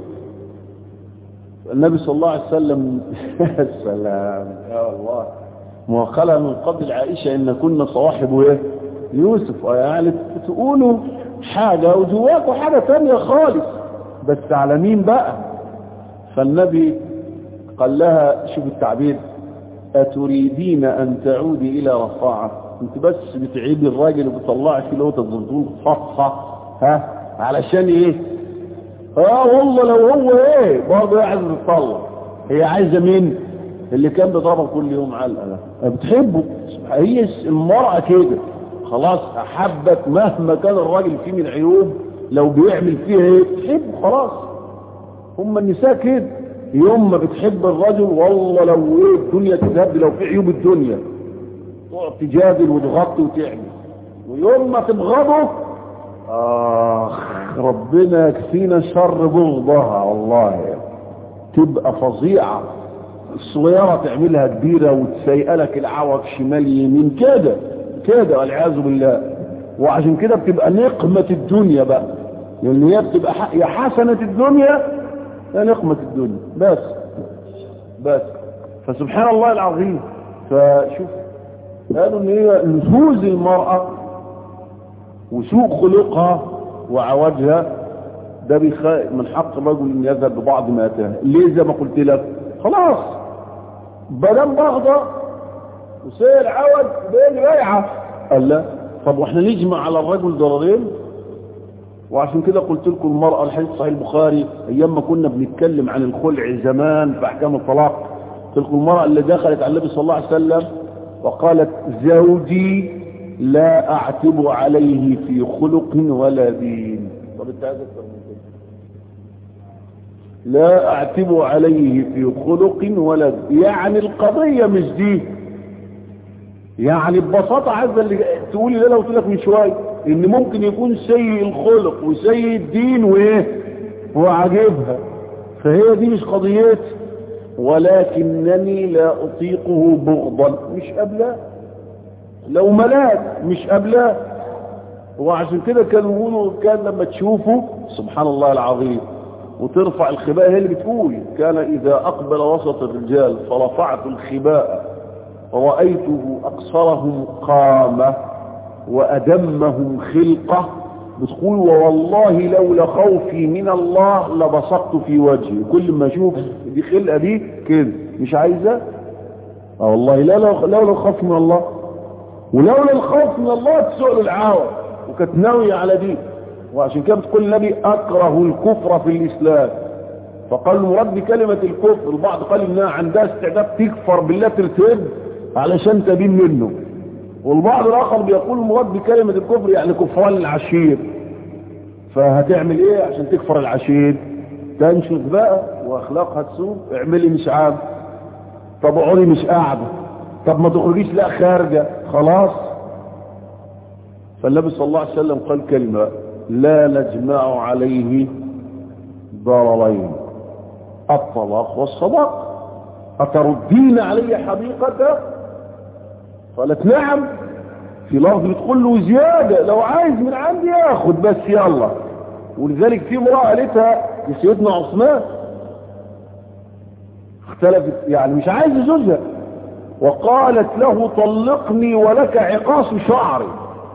النبي صلى الله عليه وسلم السلام يا الله ما قال من قبل عائشة إن كنا صواحب ايه يوسف يعني تقولوا حاجة وجواكوا حاجة ثانية خالص بس على مين بقى فالنبي قال لها شوف التعبير أتريدين أن تعودي إلى رفاعة انت بس بتعيدي الراجل وبتطلعي فيه لو تظبطون صفحة ها علشان ايه اه والله لو هو ايه برضه عايز تطلع هي عايزة مين اللي كان بيضربها كل يوم علقة ده بتحبه هي المرأة كده خلاص احبك مهما كان الراجل فيه من عيوب لو بيعمل فيها ايه تحبه خلاص هم النساء كده يوم ما بتحب الرجل والله لو ايه الدنيا تذهب لو في عيوب الدنيا تقعد تجادل وتغطي وتعمل ويوم ما تبغضه اخ ربنا يكفينا شر بغضها والله تبقى فظيعة الصغيرة تعملها كبيرة وتسيئلك العوج شمال يمين كده كده والعياذ بالله وعشان كده بتبقى نقمة الدنيا بقى لان هي بتبقى ح- يا حسنة الدنيا يا نقمة الدنيا بس بس فسبحان الله العظيم فشوف قالوا ان هي نفوذ المرأة وسوء خلقها وعوجها ده بيخ... من حق الرجل ان يذهب ببعض ما اتاه ليه زي ما قلت لك خلاص بدل بغضة وسير عوج بين بيعة قال لا طب واحنا نجمع على الرجل ضررين وعشان كده قلت لكم المرأة الحديث صحيح البخاري ايام ما كنا بنتكلم عن الخلع زمان في احكام الطلاق قلت لكم المرأة اللي دخلت على النبي صلى الله عليه وسلم وقالت زوجي لا اعتب عليه في خلق ولا دين طب انت عايز اكتر من كده لا اعتب عليه في خلق ولا دين يعني القضية مش دي يعني ببساطة عايزة اللي تقولي ده لو قلت لك من شوية ان ممكن يكون سيء الخلق وسيء الدين وايه هو عاجبها فهي دي مش قضيتي ولكنني لا اطيقه بغضا مش قبلها لو ملاك مش قبلها وعشان كده كانوا يقولوا كان لما تشوفه سبحان الله العظيم وترفع الخباء هي اللي بتقول كان اذا اقبل وسط الرجال فرفعت الخباء ورأيته أقصرهم قامة وأدمهم خلقة بتقول ووالله لولا خوفي من الله لبصقت في وجهي كل ما أشوف دي خلقة دي كده مش عايزة اه والله لا لولا الخوف من الله ولولا الخوف من الله تسأل العاوة وكانت ناوية على دي وعشان كده بتقول النبي أكره الكفر في الإسلام فقال مرد كلمة الكفر البعض قال إنها عندها استعداد تكفر بالله ترتد علشان تبين منه والبعض الآخر بيقول مراد بكلمة الكفر يعني كفران العشير فهتعمل ايه عشان تكفر العشير تنشف بقى واخلاقها تسوء اعملي مش عام طب اقعدي مش قاعدة طب ما تخرجيش لا خارجة خلاص فالنبي صلى الله عليه وسلم قال كلمة لا نجمع عليه ضررين الطلاق والصداق أتردين علي حديقته قالت نعم في لفظ بتقول له زيادة لو عايز من عندي ياخد بس يلا ولذلك في امرأة قالتها لسيدنا عثمان اختلفت يعني مش عايز زوجها وقالت له طلقني ولك عقاص شعري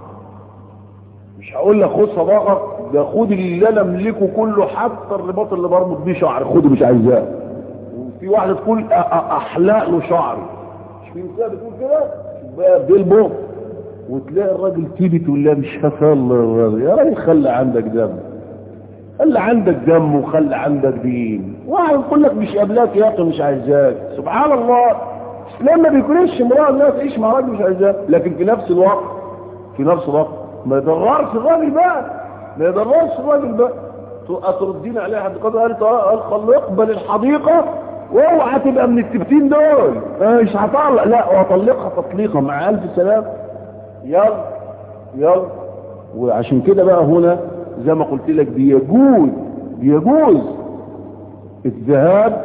مش هقول لك خد صداقة ده خد اللي انا املكه كله حتى الرباط اللي بربط بيه شعري خده مش عايزاه وفي واحدة تقول احلق له شعري مش في نساء بتقول كده بقى بالبوم وتلاقي الراجل تيجي تقول له مش هفل يا راجل خلي عندك دم خلي عندك دم وخلي عندك دين واحد يقول لك مش قبلك يا اخي مش عايزاك سبحان الله الاسلام ما بيكونش امراه انها تعيش مع راجل مش عايزاك لكن في نفس الوقت في نفس الوقت ما يضررش الراجل بقى ما يضررش الراجل بقى اتردين عليه حد قال قال خلي يقبل الحديقه واوعى تبقى من التبتين دول مش هطلق لا واطلقها تطليقا مع الف سلام يلا يلا وعشان كده بقى هنا زي ما قلت لك بيجوز بيجوز الذهاب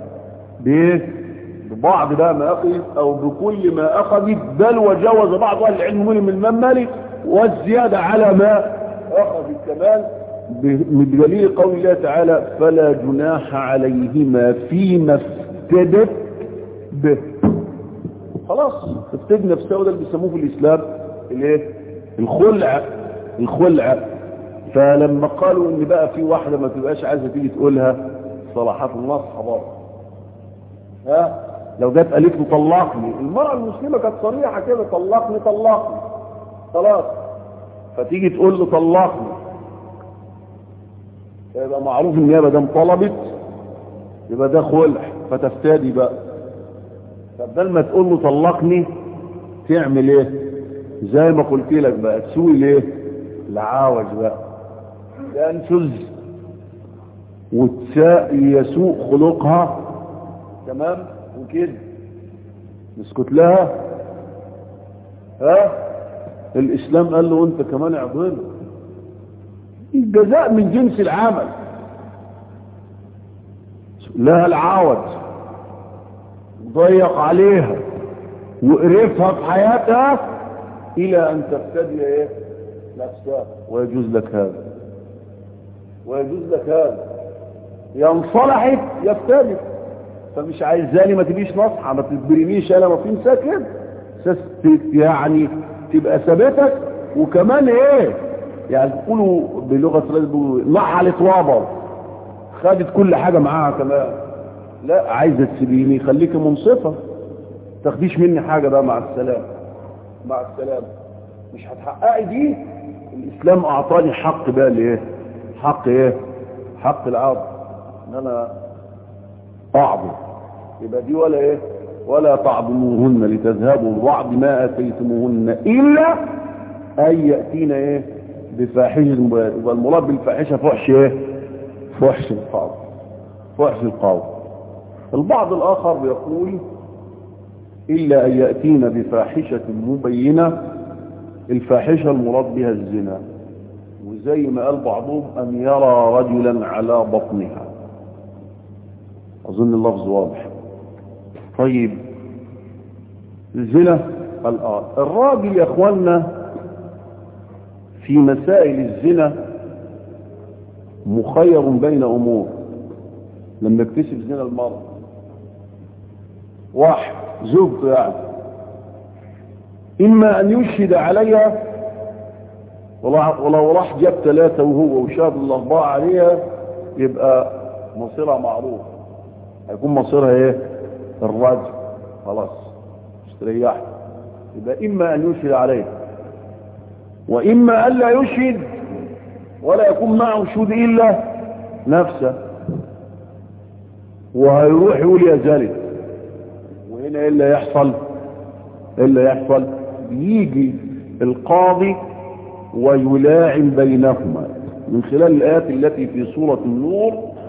ببعض بقى ما اخذ او بكل ما اخذت بل وجوز بعض اهل العلم منهم الممالك والزيادة على ما اخذت كمان بدليل قول الله تعالى فلا جناح عليهما فيما افتدت به خلاص افتد نفسه ده اللي بيسموه في الاسلام الايه الخلع الخلع فلما قالوا ان بقى في واحدة ما تبقاش عايزة تيجي تقولها صلاحات الله صحابات ها لو جت قالت له طلقني المرأة المسلمة كانت صريحة كده طلقني طلقني خلاص فتيجي تقول له طلقني يبقى معروف ان هي مدام طلبت يبقى ده خلع فتفتدي بقى فبدل ما تقول له طلقني تعمل ايه زي ما قلت لك بقى تسوي ليه العاوج بقى تنفذ وتساء يسوء خلقها تمام وكده نسكت لها ها الاسلام قال له انت كمان اعضله الجزاء من جنس العمل لها العوض ضيق عليها وقرفها في حياتها الى ان تبتدي ايه نفسها ويجوز لك هذا ويجوز لك هذا يا انصلحت يا افتدت فمش عايزاني ما تبيش نصحى ما تجبرنيش انا ما في مساكن يعني تبقى ثابتك وكمان ايه يعني تقولوا بلغه نحلت وابر خدت كل حاجه معاها كمان لا عايزه تسيبيني خليكي منصفه تاخديش مني حاجه بقى مع السلامه مع السلامه مش هتحققي دي الاسلام اعطاني حق بقى الايه حق ايه حق العرض ان انا اعبد يبقى دي ولا ايه ولا تعظموهن لتذهبوا بعض ما اتيتموهن الا ان ياتين ايه بفاحشه يبقى المراد بالفاحشه فحش ايه فحش القول فحش القول البعض الاخر بيقول الا ان ياتين بفاحشه مبينه الفاحشه المراد بها الزنا وزي ما قال بعضهم ان يرى رجلا على بطنها اظن اللفظ واضح طيب الزنا الآن الراجل يا اخوانا في مسائل الزنا مخير بين امور لما يكتشف زنا المرأة واحد زوجته يعني اما ان يشهد عليها ولو راح جاب ثلاثة وهو وشاب الاربعة عليها يبقى مصيرها معروف هيكون مصيرها ايه الرجل خلاص استريح يبقى اما ان يشهد عليه واما ان لا يشهد ولا يكون معه شهود الا نفسه وهيروح يقول يا زلت وهنا ايه اللي يحصل ايه اللي يحصل بيجي القاضي ويلاعن بينهما من خلال الآيات التي في سورة النور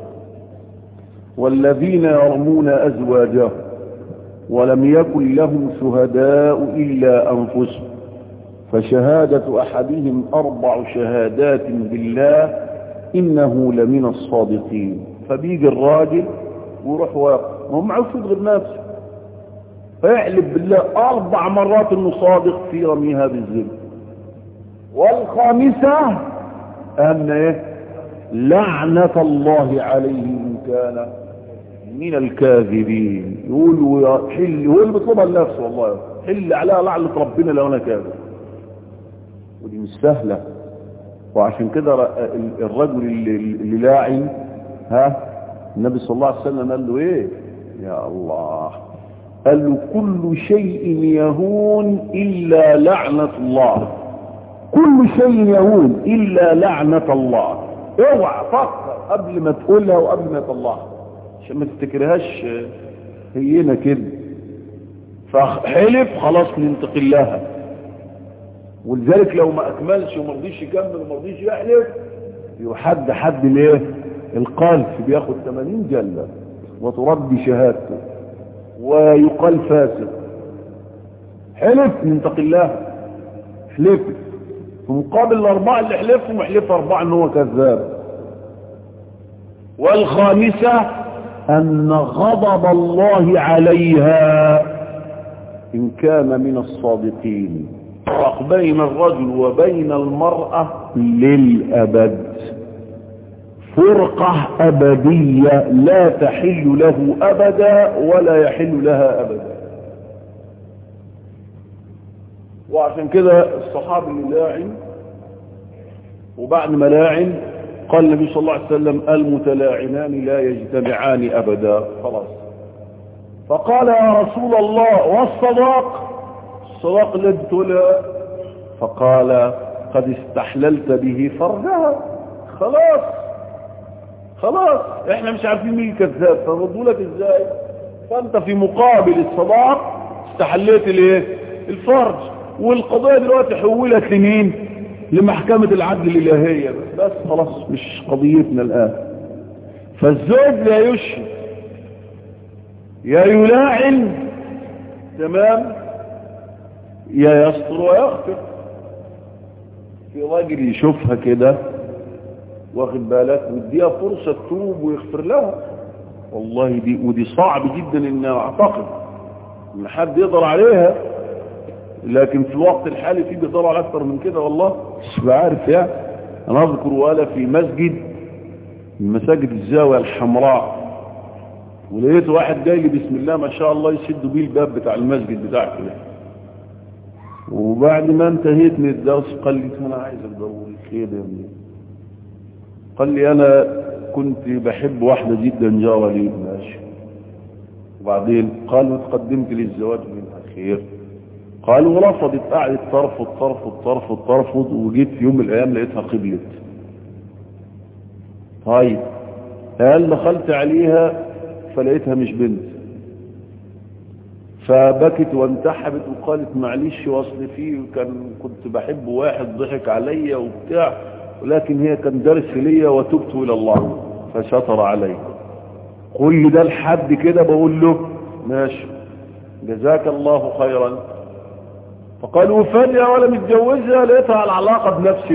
والذين يرمون أزواجهم ولم يكن لهم شهداء إلا أنفسهم فشهادة أحدهم أربع شهادات بالله إنه لمن الصادقين فبيجي الراجل ويروح واقع ما هو معه شهود غير نفسه فيحلف بالله أربع مرات إنه صادق في رميها بالزنا والخامسة أن إيه لعنة الله عليه إن كان من الكاذبين يقول حل هو اللي بيطلبها لنفسه والله حل عليها لعنة ربنا لو أنا كاذب ودي مش سهلة وعشان كده الرجل اللي, اللي لاعن ها النبي صلى الله عليه وسلم قال له ايه يا الله قال له كل شيء يهون إلا لعنة الله كل شيء يهون إلا لعنة الله اوعى فكر قبل ما تقولها وقبل ما تطلعها عشان ما تفتكرهاش هينا كده فحلف خلاص ننتقل لها ولذلك لو ما اكملش وما رضيش يكمل وما رضيش يحلف يحد حد الايه القذف بياخد 80 جلة وترد شهادته ويقال فاسق حلف ننتقل لها حلف في مقابل الاربعه اللي حلفهم حلف اربعه ان هو كذاب والخامسه ان غضب الله عليها ان كان من الصادقين فرق بين الرجل وبين المراه للابد فرقه ابديه لا تحل له ابدا ولا يحل لها ابدا وعشان كده الصحابي اللي لاعن وبعد ما لاعن قال النبي صلى الله عليه وسلم المتلاعنان لا يجتمعان ابدا خلاص فقال يا رسول الله والصداق الصداق الذي تولى فقال قد استحللت به فرجها خلاص خلاص احنا مش عارفين مين كذاب فردوا لك ازاي فانت في مقابل الصداق استحليت الايه الفرج والقضايا دلوقتي حولت لمين لمحكمة العدل الالهية بس خلاص مش قضيتنا الان فالزوج لا يشهد يا يلاعن تمام يا يستر ويغفر في راجل يشوفها كده واخد بالك ويديها فرصة تتوب ويغفر لها والله دي ودي صعب جدا ان اعتقد ان حد يقدر عليها لكن في الوقت الحالي في بيطلع على اكتر من كده والله مش بعرف يعني انا اذكر وانا في مسجد المساجد الزاوية الحمراء ولقيت واحد جاي لي بسم الله ما شاء الله يشد بيه الباب بتاع المسجد بتاعك ده وبعد ما انتهيت من الدرس قال لي انا عايزك ضروري خير يا ابني قال لي انا كنت بحب واحدة جدا جارة لي ماشي وبعدين قال وتقدمت للزواج منها خير قال ورفضت قعدت ترفض ترفض ترفض ترفض وجيت في يوم من الايام لقيتها قبلت طيب قال دخلت عليها فلقيتها مش بنت فبكت وانتحبت وقالت معلش واصل فيه كان كنت بحب واحد ضحك عليا وبتاع ولكن هي كان درس ليا وتبت الى الله فشطر علي كل ده لحد كده بقول له ماشي جزاك الله خيرا فقال وفجأة ولا متجوزها لقيتها على علاقة بنفس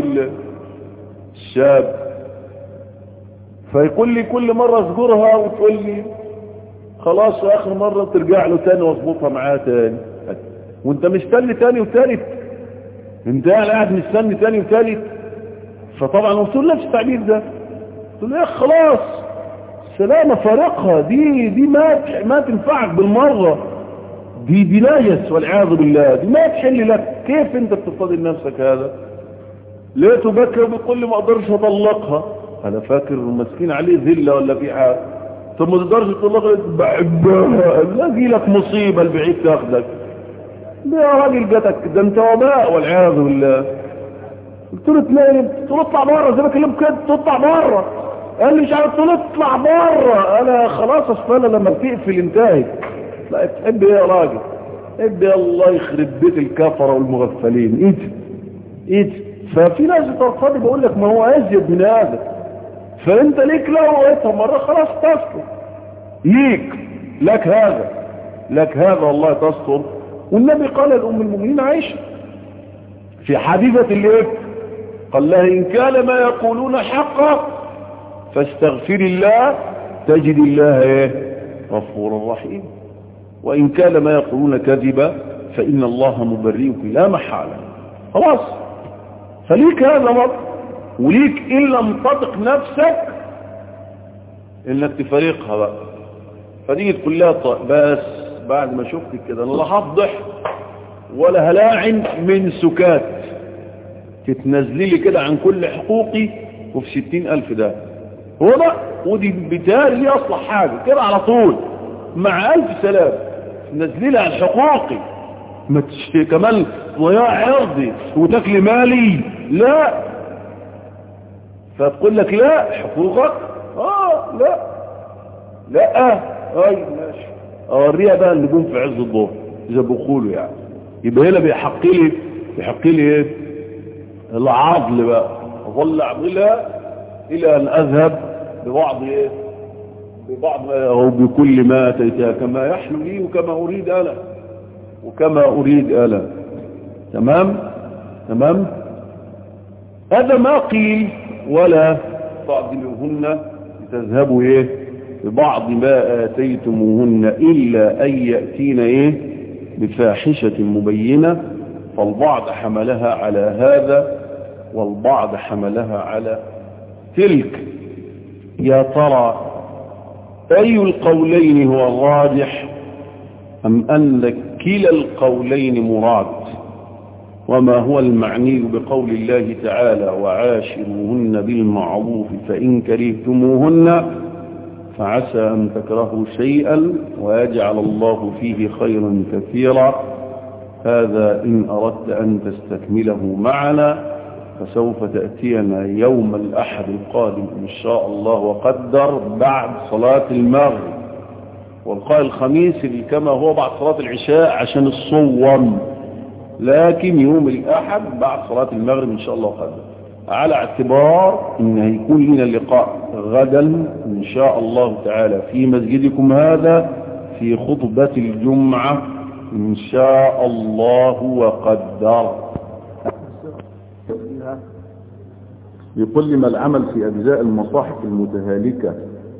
الشاب فيقول لي كل مرة اذكرها وتقول لي خلاص اخر مرة ترجع له تاني واظبطها معاه تاني وانت مستني تاني وتالت انت قاعد مستني تاني وتالت فطبعا قلت له نفس التعبير ده قلت له يا خلاص سلامة فارقها دي دي ما ما تنفعك بالمرة دي دي ناجس والعياذ بالله دي ما تحل لك كيف انت بتفضل نفسك هذا لقيته بكى وبيقول لي ما اقدرش اطلقها انا فاكر مسكين عليه ذله ولا في حاجه ثم ما تقدرش تطلقها بحبها لاقي لك مصيبه البعيد تاخدك يا راجل جاتك ده انت وباء والعياذ بالله قلت له تلاقي قلت له اطلع بره زي ما كلمت كده تطلع بره قال لي مش عارف تقول اطلع بره انا خلاص اصل انا لما بتقفل انتهت لا تحب ايه يا راجل تحب يا الله يخرب بيت الكفره والمغفلين ايه ايه ففي ناس ترفضي بقول لك ما هو ازيد من هذا فانت ليك لو وقتها مره خلاص تستر ليك لك هذا لك هذا والله تستر والنبي قال لأم المؤمنين عائشة في حديثة الايه قال لها إن كان ما يقولون حقا فاستغفر الله تجد الله ايه غفورا رحيما وإن كان ما يقولون كذبا فإن الله مبرئك لا محالة خلاص فليك هذا مرض وليك إن لم تطق نفسك إنك تفارقها بقى فتيجي تقول لها بس بعد ما شفتك كده انا لا هفضح ولا هلاعن من سكات تتنزلي لي كده عن كل حقوقي وفي ستين ألف ده هو ده ودي بتالي لي أصلح حاجة كده على طول مع ألف سلام تنزلي لي عن حقوقي ما تش... كمان ضياع عرضي وتاكلي مالي لا فتقول لك لا حقوقك اه لا لا اي ماشي اوريها بقى النجوم في عز الظهر اذا بقوله يعني يبقى هنا بيحق لي بيحق لي ايه العضل بقى اظل اعضلها الى ان اذهب ببعض ايه ببعض او بكل ما اتيتها كما يحلو لي وكما اريد انا وكما اريد انا تمام تمام هذا ما قيل ولا تعضلوهن لتذهبوا ايه ببعض ما آتيتموهن إلا أن يأتين إيه بفاحشة مبينة فالبعض حملها على هذا والبعض حملها على تلك يا ترى أي القولين هو الراجح أم أن كلا القولين مراد وما هو المعني بقول الله تعالى وعاشروهن بالمعروف فإن كرهتموهن فعسى أن تكرهوا شيئا ويجعل الله فيه خيرا كثيرا هذا إن أردت أن تستكمله معنا فسوف تأتينا يوم الأحد القادم إن شاء الله وقدر بعد صلاة المغرب والقاء الخميس كما هو بعد صلاة العشاء عشان الصوم لكن يوم الأحد بعد صلاة المغرب إن شاء الله وقدر على اعتبار ان هيكون لنا اللقاء غدا ان شاء الله تعالى في مسجدكم هذا في خطبة الجمعة ان شاء الله وقدر يقول لي ما العمل في اجزاء المصاحف المتهالكة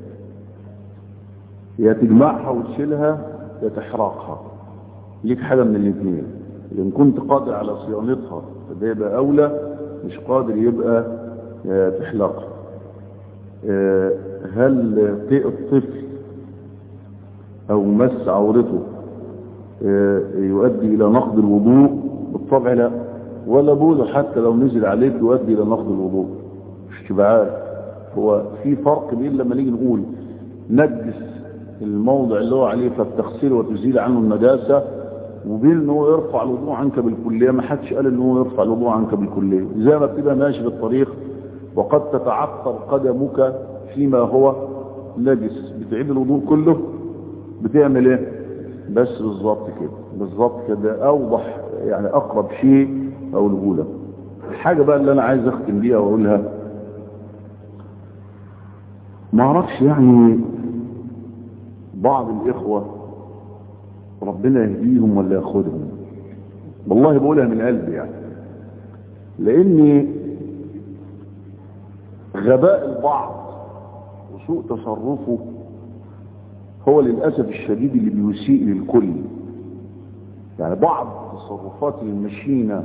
يا تجمعها وتشيلها يا تحرقها ليك حاجة من الاثنين ان كنت قادر على صيانتها فده يبقى اولى مش قادر يبقى تحلق آه، هل طئ الطفل او مس عورته آه، يؤدي الى نقض الوضوء بالطبع لا ولا بوله حتى لو نزل عليك يؤدي الى نقض الوضوء مش تبقى عارف هو في فرق بين لما نيجي نقول نجس الموضع اللي هو عليه فبتغسله وتزيل عنه النجاسة وبين ان هو يرفع الوضوء عنك بالكلية ما حدش قال ان هو يرفع الوضوء عنك بالكلية زي ما بتبقى ماشي بالطريق وقد تتعثر قدمك فيما هو نجس بتعيد الوضوء كله بتعمل ايه بس بالظبط كده بالظبط كده اوضح يعني اقرب شيء اقوله لك الحاجة بقى اللي انا عايز اختم بيها واقولها ما اعرفش يعني بعض الاخوة ربنا يهديهم ولا ياخدهم والله بقولها من قلبي يعني لاني غباء البعض وسوء تصرفه هو للأسف الشديد اللي بيسيء للكل يعني بعض تصرفات المشينة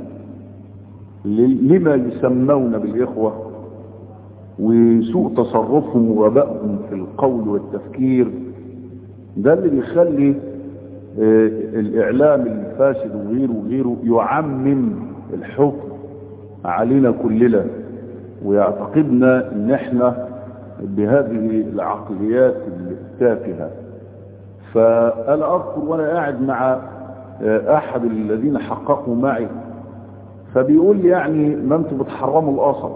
لما يسمون بالإخوة وسوء تصرفهم وغبائهم في القول والتفكير ده اللي بيخلي آه، الإعلام الفاسد وغيره وغيره يعمم الحكم علينا كلنا ويعتقدنا ان احنا بهذه العقليات التافهة فأنا أذكر وأنا قاعد مع أحد الذين حققوا معي فبيقول لي يعني ما انتوا بتحرموا الأصل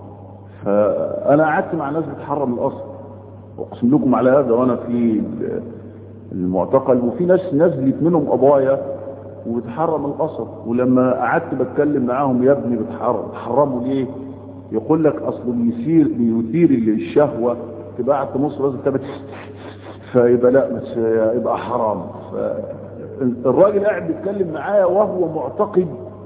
فأنا قعدت مع ناس بتحرم الأصل أقسم لكم على هذا وأنا في المعتقل وفي ناس نزلت منهم قضايا وبتحرم الأصل ولما قعدت بتكلم معاهم يا ابني بتحرم بتحرموا ليه يقول لك اصله بيثير بيثير الشهوة تبقى قاعد تبص لازم تبقى فيبقى لا بس يبقى حرام الراجل قاعد بيتكلم معايا وهو معتقد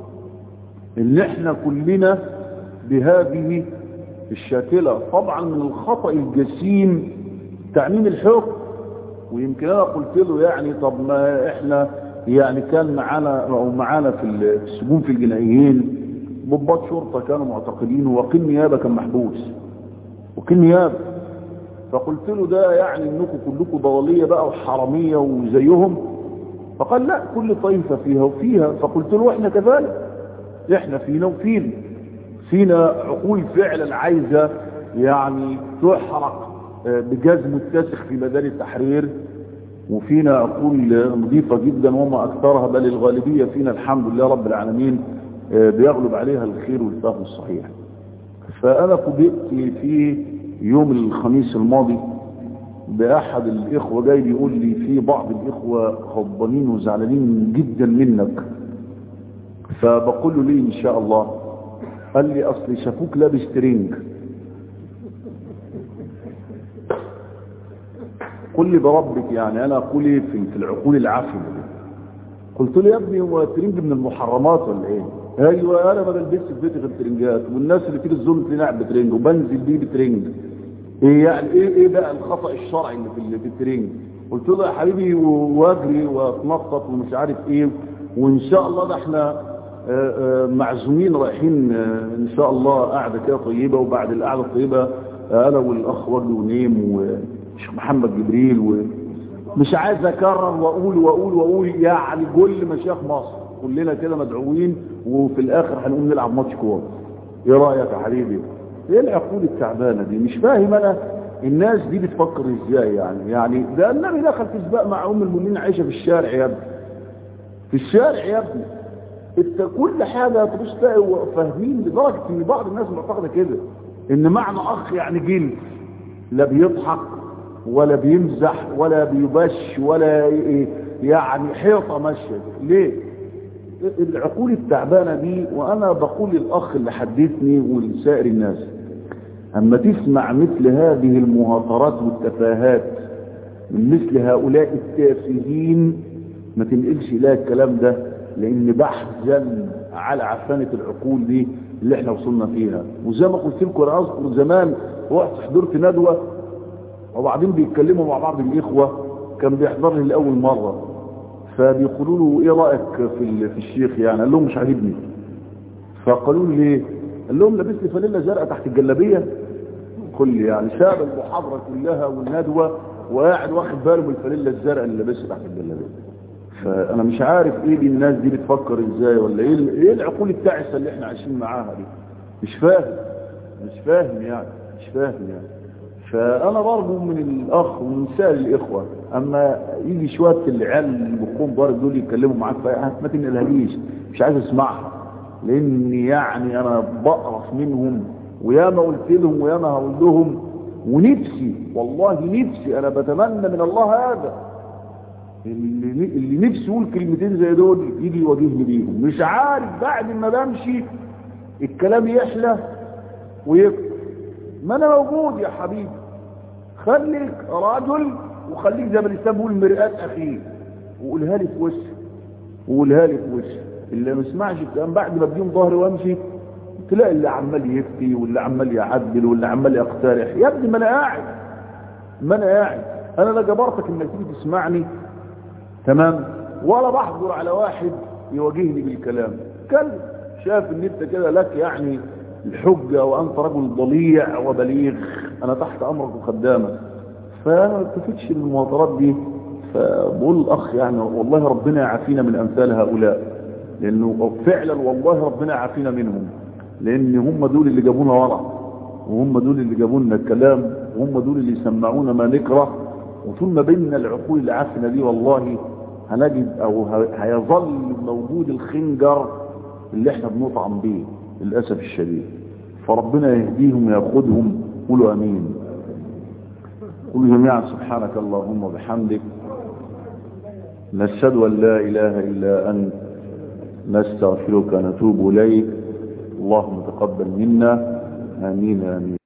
ان احنا كلنا بهذه الشاكلة طبعا من الخطأ الجسيم تعميم الحكم ويمكن انا قلت له يعني طب ما احنا يعني كان معانا او معانا في السجون في الجنائيين ضباط شرطة كانوا معتقدين وقيل نيابة كان محبوس وقيل نيابة فقلت له ده يعني انكم كلكم ضلالية بقى وحرامية وزيهم فقال لا كل طائفة فيها وفيها فقلت له احنا كذلك احنا فينا وفينا فينا عقول فعلا عايزة يعني تحرق بجاز متسخ في ميدان التحرير وفينا عقول نظيفة جدا وما اكثرها بل الغالبية فينا الحمد لله رب العالمين بيغلب عليها الخير والفهم الصحيح فأنا فوجئت في يوم الخميس الماضي بأحد الإخوة جاي بيقول لي في بعض الإخوة غضبانين وزعلانين جدا منك فبقول له ليه إن شاء الله قال لي أصلي شافوك لابس ترنج قل لي بربك يعني أنا أقول إيه في العقول العافية قلت له يا ابني هو الترنج من المحرمات ولا إيه ايوه انا ما بلبسش في بيتي غير ترنجات والناس اللي تيجي تزوم تلاقيني قاعد بترنج وبنزل بيه بترنج ايه يعني ايه ايه بقى الخطا الشرعي اللي في اللي في الترنج قلت له يا حبيبي واجري واتنطط ومش عارف ايه وان شاء الله ده احنا معزومين رايحين ان شاء الله قاعده كده طيبه وبعد القعده الطيبه انا والاخ وجدي ونيم والشيخ محمد جبريل ومش عايز اكرر واقول واقول واقول يعني كل مشايخ مصر كلنا كده مدعوين وفي الاخر هنقوم نلعب ماتش كوره ايه رايك يا حبيبي ايه العقول التعبانه دي مش فاهم انا الناس دي بتفكر ازاي يعني يعني ده النبي دخل في سباق مع ام المؤمنين عايشه في الشارع يا ابني في الشارع يا ابني انت كل حاجه تبص تلاقي فاهمين لدرجه ان بعض الناس معتقده كده ان معنى اخ يعني جنس لا بيضحك ولا بيمزح ولا بيبش ولا يعني حيطه ماشيه ليه العقول التعبانة دي وانا بقول للاخ اللي حدثني ولسائر الناس اما تسمع مثل هذه المهاترات والتفاهات من مثل هؤلاء التافهين ما تنقلش لها الكلام ده لان بحزن على عفانة العقول دي اللي احنا وصلنا فيها وزي ما قلت لكم انا اذكر زمان رحت حضرت ندوة وبعدين بيتكلموا مع بعض الاخوة كان بيحضر لي لاول مرة فبيقولوا له ايه رأيك في في الشيخ يعني قال لهم مش عاجبني فقالوا له ليه قال لهم لابس لي فانيلا زرقاء تحت الجلابيه الكل يعني ساب المحاضرة كلها والندوة وقاعد واخد باله من الفانيلا الزرقاء اللي لابسها تحت الجلابيه فانا مش عارف ايه دي الناس دي بتفكر ازاي ولا ايه ايه العقول التعسه اللي احنا عايشين معاها دي مش فاهم مش فاهم يعني مش فاهم يعني فانا برضو من الاخ ومن سائر الاخوه اما يجي شويه العيال اللي بكون ضارب دول يتكلموا معاك في حاجه ما تنقلهاليش مش عايز اسمعها لاني يعني انا بقرف منهم وياما قلت لهم وياما هقول لهم ونفسي والله نفسي انا بتمنى من الله هذا اللي, اللي نفسي يقول كلمتين زي دول يجي يواجهني بيهم مش عارف بعد ما بمشي الكلام يحلى ويكتر ما انا موجود يا حبيبي خليك رجل وخليك زي ما الاسلام بيقول مرآة اخيه وقولها لي في وشي وقولها لي في وشي اللي ما يسمعش الكلام بعد ما بديهم ظهري وامشي تلاقي اللي عمال يفتي واللي عمال يعدل واللي عمال يقترح يا ابني ما انا قاعد ما انا قاعد انا لا جبرتك انك تيجي تسمعني تمام ولا بحضر على واحد يواجهني بالكلام كلم شاف ان انت كده لك يعني الحجة وانت رجل ضليع وبليغ انا تحت امرك وخدامك فما تفتش المواطرات دي فبقول الاخ يعني والله ربنا يعافينا من امثال هؤلاء لانه فعلا والله ربنا يعافينا منهم لان هم دول اللي جابونا ورا وهم دول اللي جابوا لنا الكلام وهم دول اللي يسمعونا ما نكره وطول ما بيننا العقول العافنه دي والله هنجد او هيظل موجود الخنجر اللي احنا بنطعم بيه للاسف الشديد فربنا يهديهم وياخذهم قولوا امين قولوا جميعا سبحانك اللهم وبحمدك نشهد ان لا اله الا انت نستغفرك ونتوب اليك اللهم تقبل منا امين امين